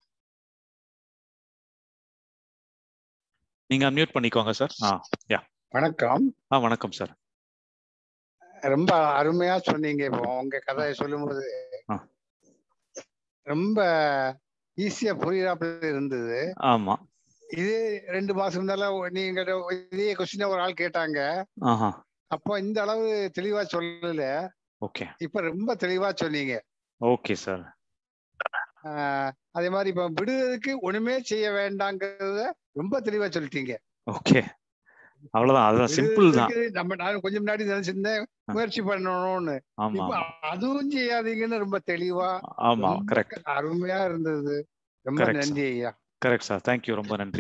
நீங்க அன்மியூட் பண்ணிக்கோங்க சார் ஆ யா வணக்கம் ஆ வணக்கம் சார் ரொம்ப அருமையா சொன்னீங்க இப்போ உங்க கதையை சொல்லும்போது ஆ. ரொம்ப ஈஸியா புரியாப்புல இருந்தது ஆமா இது ரெண்டு மாசம் இருந்தாலும் நீங்க இதே கொஸ்டின் ஒரு ஆள் கேட்டாங்க ஆஹா அப்போ இந்த அளவு தெளிவா சொல்லல ஓகே இப்ப ரொம்ப தெளிவா சொன்னீங்க ஓகே சார் ஆஹ் அதே மாதிரி இப்ப விடுறதுக்கு ஒண்ணுமே செய்ய வேண்டாங்கிறத ரொம்ப தெளிவா சொல்லிட்டீங்க ஓகே அவ்வளவுதான் அதுதான் சிம்பிள் தான் விடுறதுக்கு நம்ம நான் கொஞ்சம் முன்னாடி நினைச்சிருந்தேன் ஆ. முயற்சி பண்ணணும்னு ஆமா இப்ப ஆமா அதுவும் செய்யாதீங்கன்னு ரொம்ப தெளிவா ஆமா ரொம்ப கரெக்ட் அருமையா இருந்தது ரொம்ப Correct, sir. நன்றி ஐயா கரெக்ட் சார் தேங்க்யூ ரொம்ப நன்றி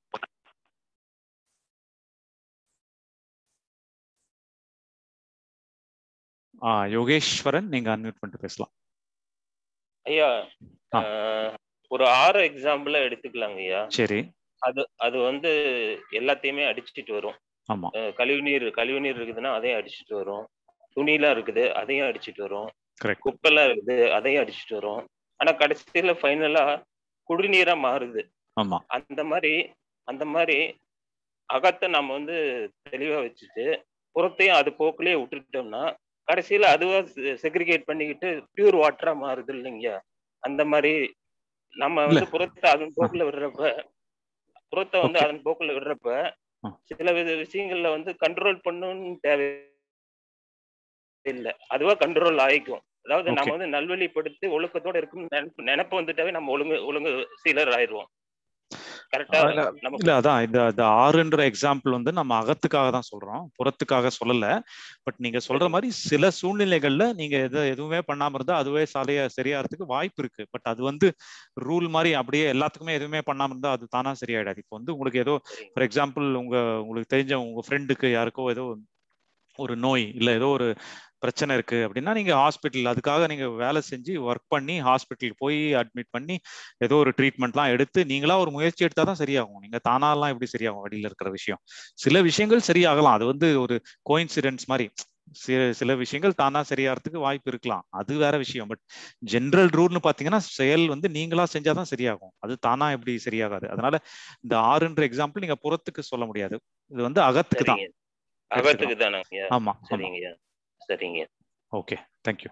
ஆ யோகேஸ்வரன் நீங்க அன்மியூட் பண்ணிட்டு பேசலாம் ஐயா ஆ. ஆஹ், ஒரு ஆறு எக்ஸாம்பிள எடுத்துக்கலாங்க ஐயா சரி அது அது வந்து எல்லாத்தையுமே அடிச்சிட்டு வரும் ஆமா அஹ், கழிவுநீர் கழிவுநீர் இருக்குதுன்னா அதையும் அடிச்சிட்டு வரும் துணிலாம் இருக்குது அதையும் அடிச்சிட்டு வரும் கரெக்ட் குப்பைலாம் இருக்குது அதையும் அடிச்சிட்டு வரும் ஆனா கடைசியில ஃபைனலா குடிநீரா மாறுது ஆமா அந்த மாதிரி அந்த மாதிரி அகத்தை நம்ம வந்து தெளிவா வச்சுட்டு புறத்தையும் அது போக்குலயே விட்டுட்டோம்னா கடைசியில அதுவா செக்ரிகேட் பண்ணிக்கிட்டு பியூர் வாட்டரா மாறுது இல்லைங்க அந்த மாதிரி நம்ம இல்ல. வந்து புறத்தை அதன் போக்குல விடுறப்ப புறத்தை வந்து Okay. அதன் போக்குல விடுறப்ப ஆ. சில வித விஷயங்கள்ல வந்து கண்ட்ரோல் பண்ணணும்னு தேவை இல்ல அதுவா கண்ட்ரோல் ஆயிக்கும் அதாவது நம்ம Okay. வந்து நல்வழிப்படுத்தி ஒழுக்கத்தோட இருக்குன்னு நினைப்பு நினைப்பு வந்துட்டாவே நம்ம ஒழுங்கு ஒழுங்கு சீலர் ஆயிடுவோம் கரெக்டா இல்ல நம்ம இல்ல அதான் இந்த இந்த ஆறுன்ற எக்ஸாம்பிள் வந்து நம்ம அகத்துக்காக தான் சொல்றோம் புறத்துக்காக சொல்லல பட் நீங்க சொல்ற சரி. மாதிரி சில சூழ்நிலைகள்ல நீங்க எது எதுவுமே பண்ணாம இருந்தா அதுவே சாலையா சரியாகிறதுக்கு வாய்ப்பு இருக்கு பட் அது வந்து ரூல் மாதிரி அப்படியே எல்லாத்துக்குமே எதுவுமே பண்ணாம இருந்தா அது தானா சரியாயிடாது இப்போ வந்து உங்களுக்கு ஏதோ சரிங்க ஃபார் எக்ஸாம்பிள் உங்க உங்களுக்கு தெரிஞ்ச உங்க ஃப்ரெண்டுக்கு யாருக்கோ ஏதோ ஒரு நோய் இல்ல ஏதோ ஒரு பிரச்சனை இருக்கு அப்படின்னா நீங்க ஹாஸ்பிட்டல் அதுக்காக நீங்க வேலை செஞ்சு ஒர்க் பண்ணி ஹாஸ்பிட்டல் போய் அட்மிட் பண்ணி ஏதோ ஒரு ட்ரீட்மெண்ட்லாம் எடுத்து நீங்களா ஒரு முயற்சி எடுத்தா தான் சரியாகும் நீங்க தானாலாம் எப்படி சரியாகும் வழியில இருக்கிற விஷயம் சில விஷயங்கள் சரியாகலாம் அது வந்து ஒரு கோயின்சிடென்ஸ் மாதிரி சில சில விஷயங்கள் தானா சரியாகிறதுக்கு வாய்ப்பு இருக்கலாம் அது வேற விஷயம் பட் ஜென்ரல் ரூல்னு பாத்தீங்கன்னா செயல் வந்து நீங்களா செஞ்சாதான் சரியாகும் அது தானா எப்படி சரியாகாது அதனால இந்த ஆறுன்ற எக்ஸாம்பிள் நீங்க புறத்துக்கு சொல்ல முடியாது இது வந்து அகத்துக்கு தான் சரிங்க அகத்துக்கு தானங்க ஆமா ஆமா சரிங்க சரிங்க okay thank you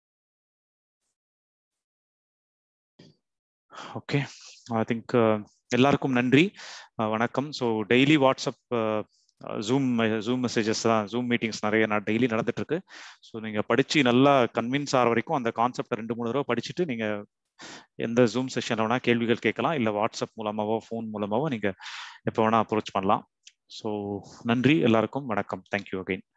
okay I think எல்லாருக்கும் நன்றி அஹ் வணக்கம் so daily WhatsApp Zoom Zoom messages தான் ஜூம் மீட்டிங்ஸ் நிறைய நான் டெய்லி நடந்துட்டு இருக்கு ஸோ நீங்க படிச்சு நல்லா கன்வின்ஸ் ஆகிற வரைக்கும் அந்த கான்செப்ட் ரெண்டு மூணு தடவை படிச்சுட்டு நீங்க எந்த ஜூம் செஷன்ல வேணா கேள்விகள் கேட்கலாம் இல்லை வாட்ஸ்அப் மூலமாவோ ஃபோன் மூலமாவோ நீங்க எப்போ வேணா அப்ரோச் பண்ணலாம் ஸோ நன்றி எல்லாருக்கும் வணக்கம் தேங்க்யூ அகைன்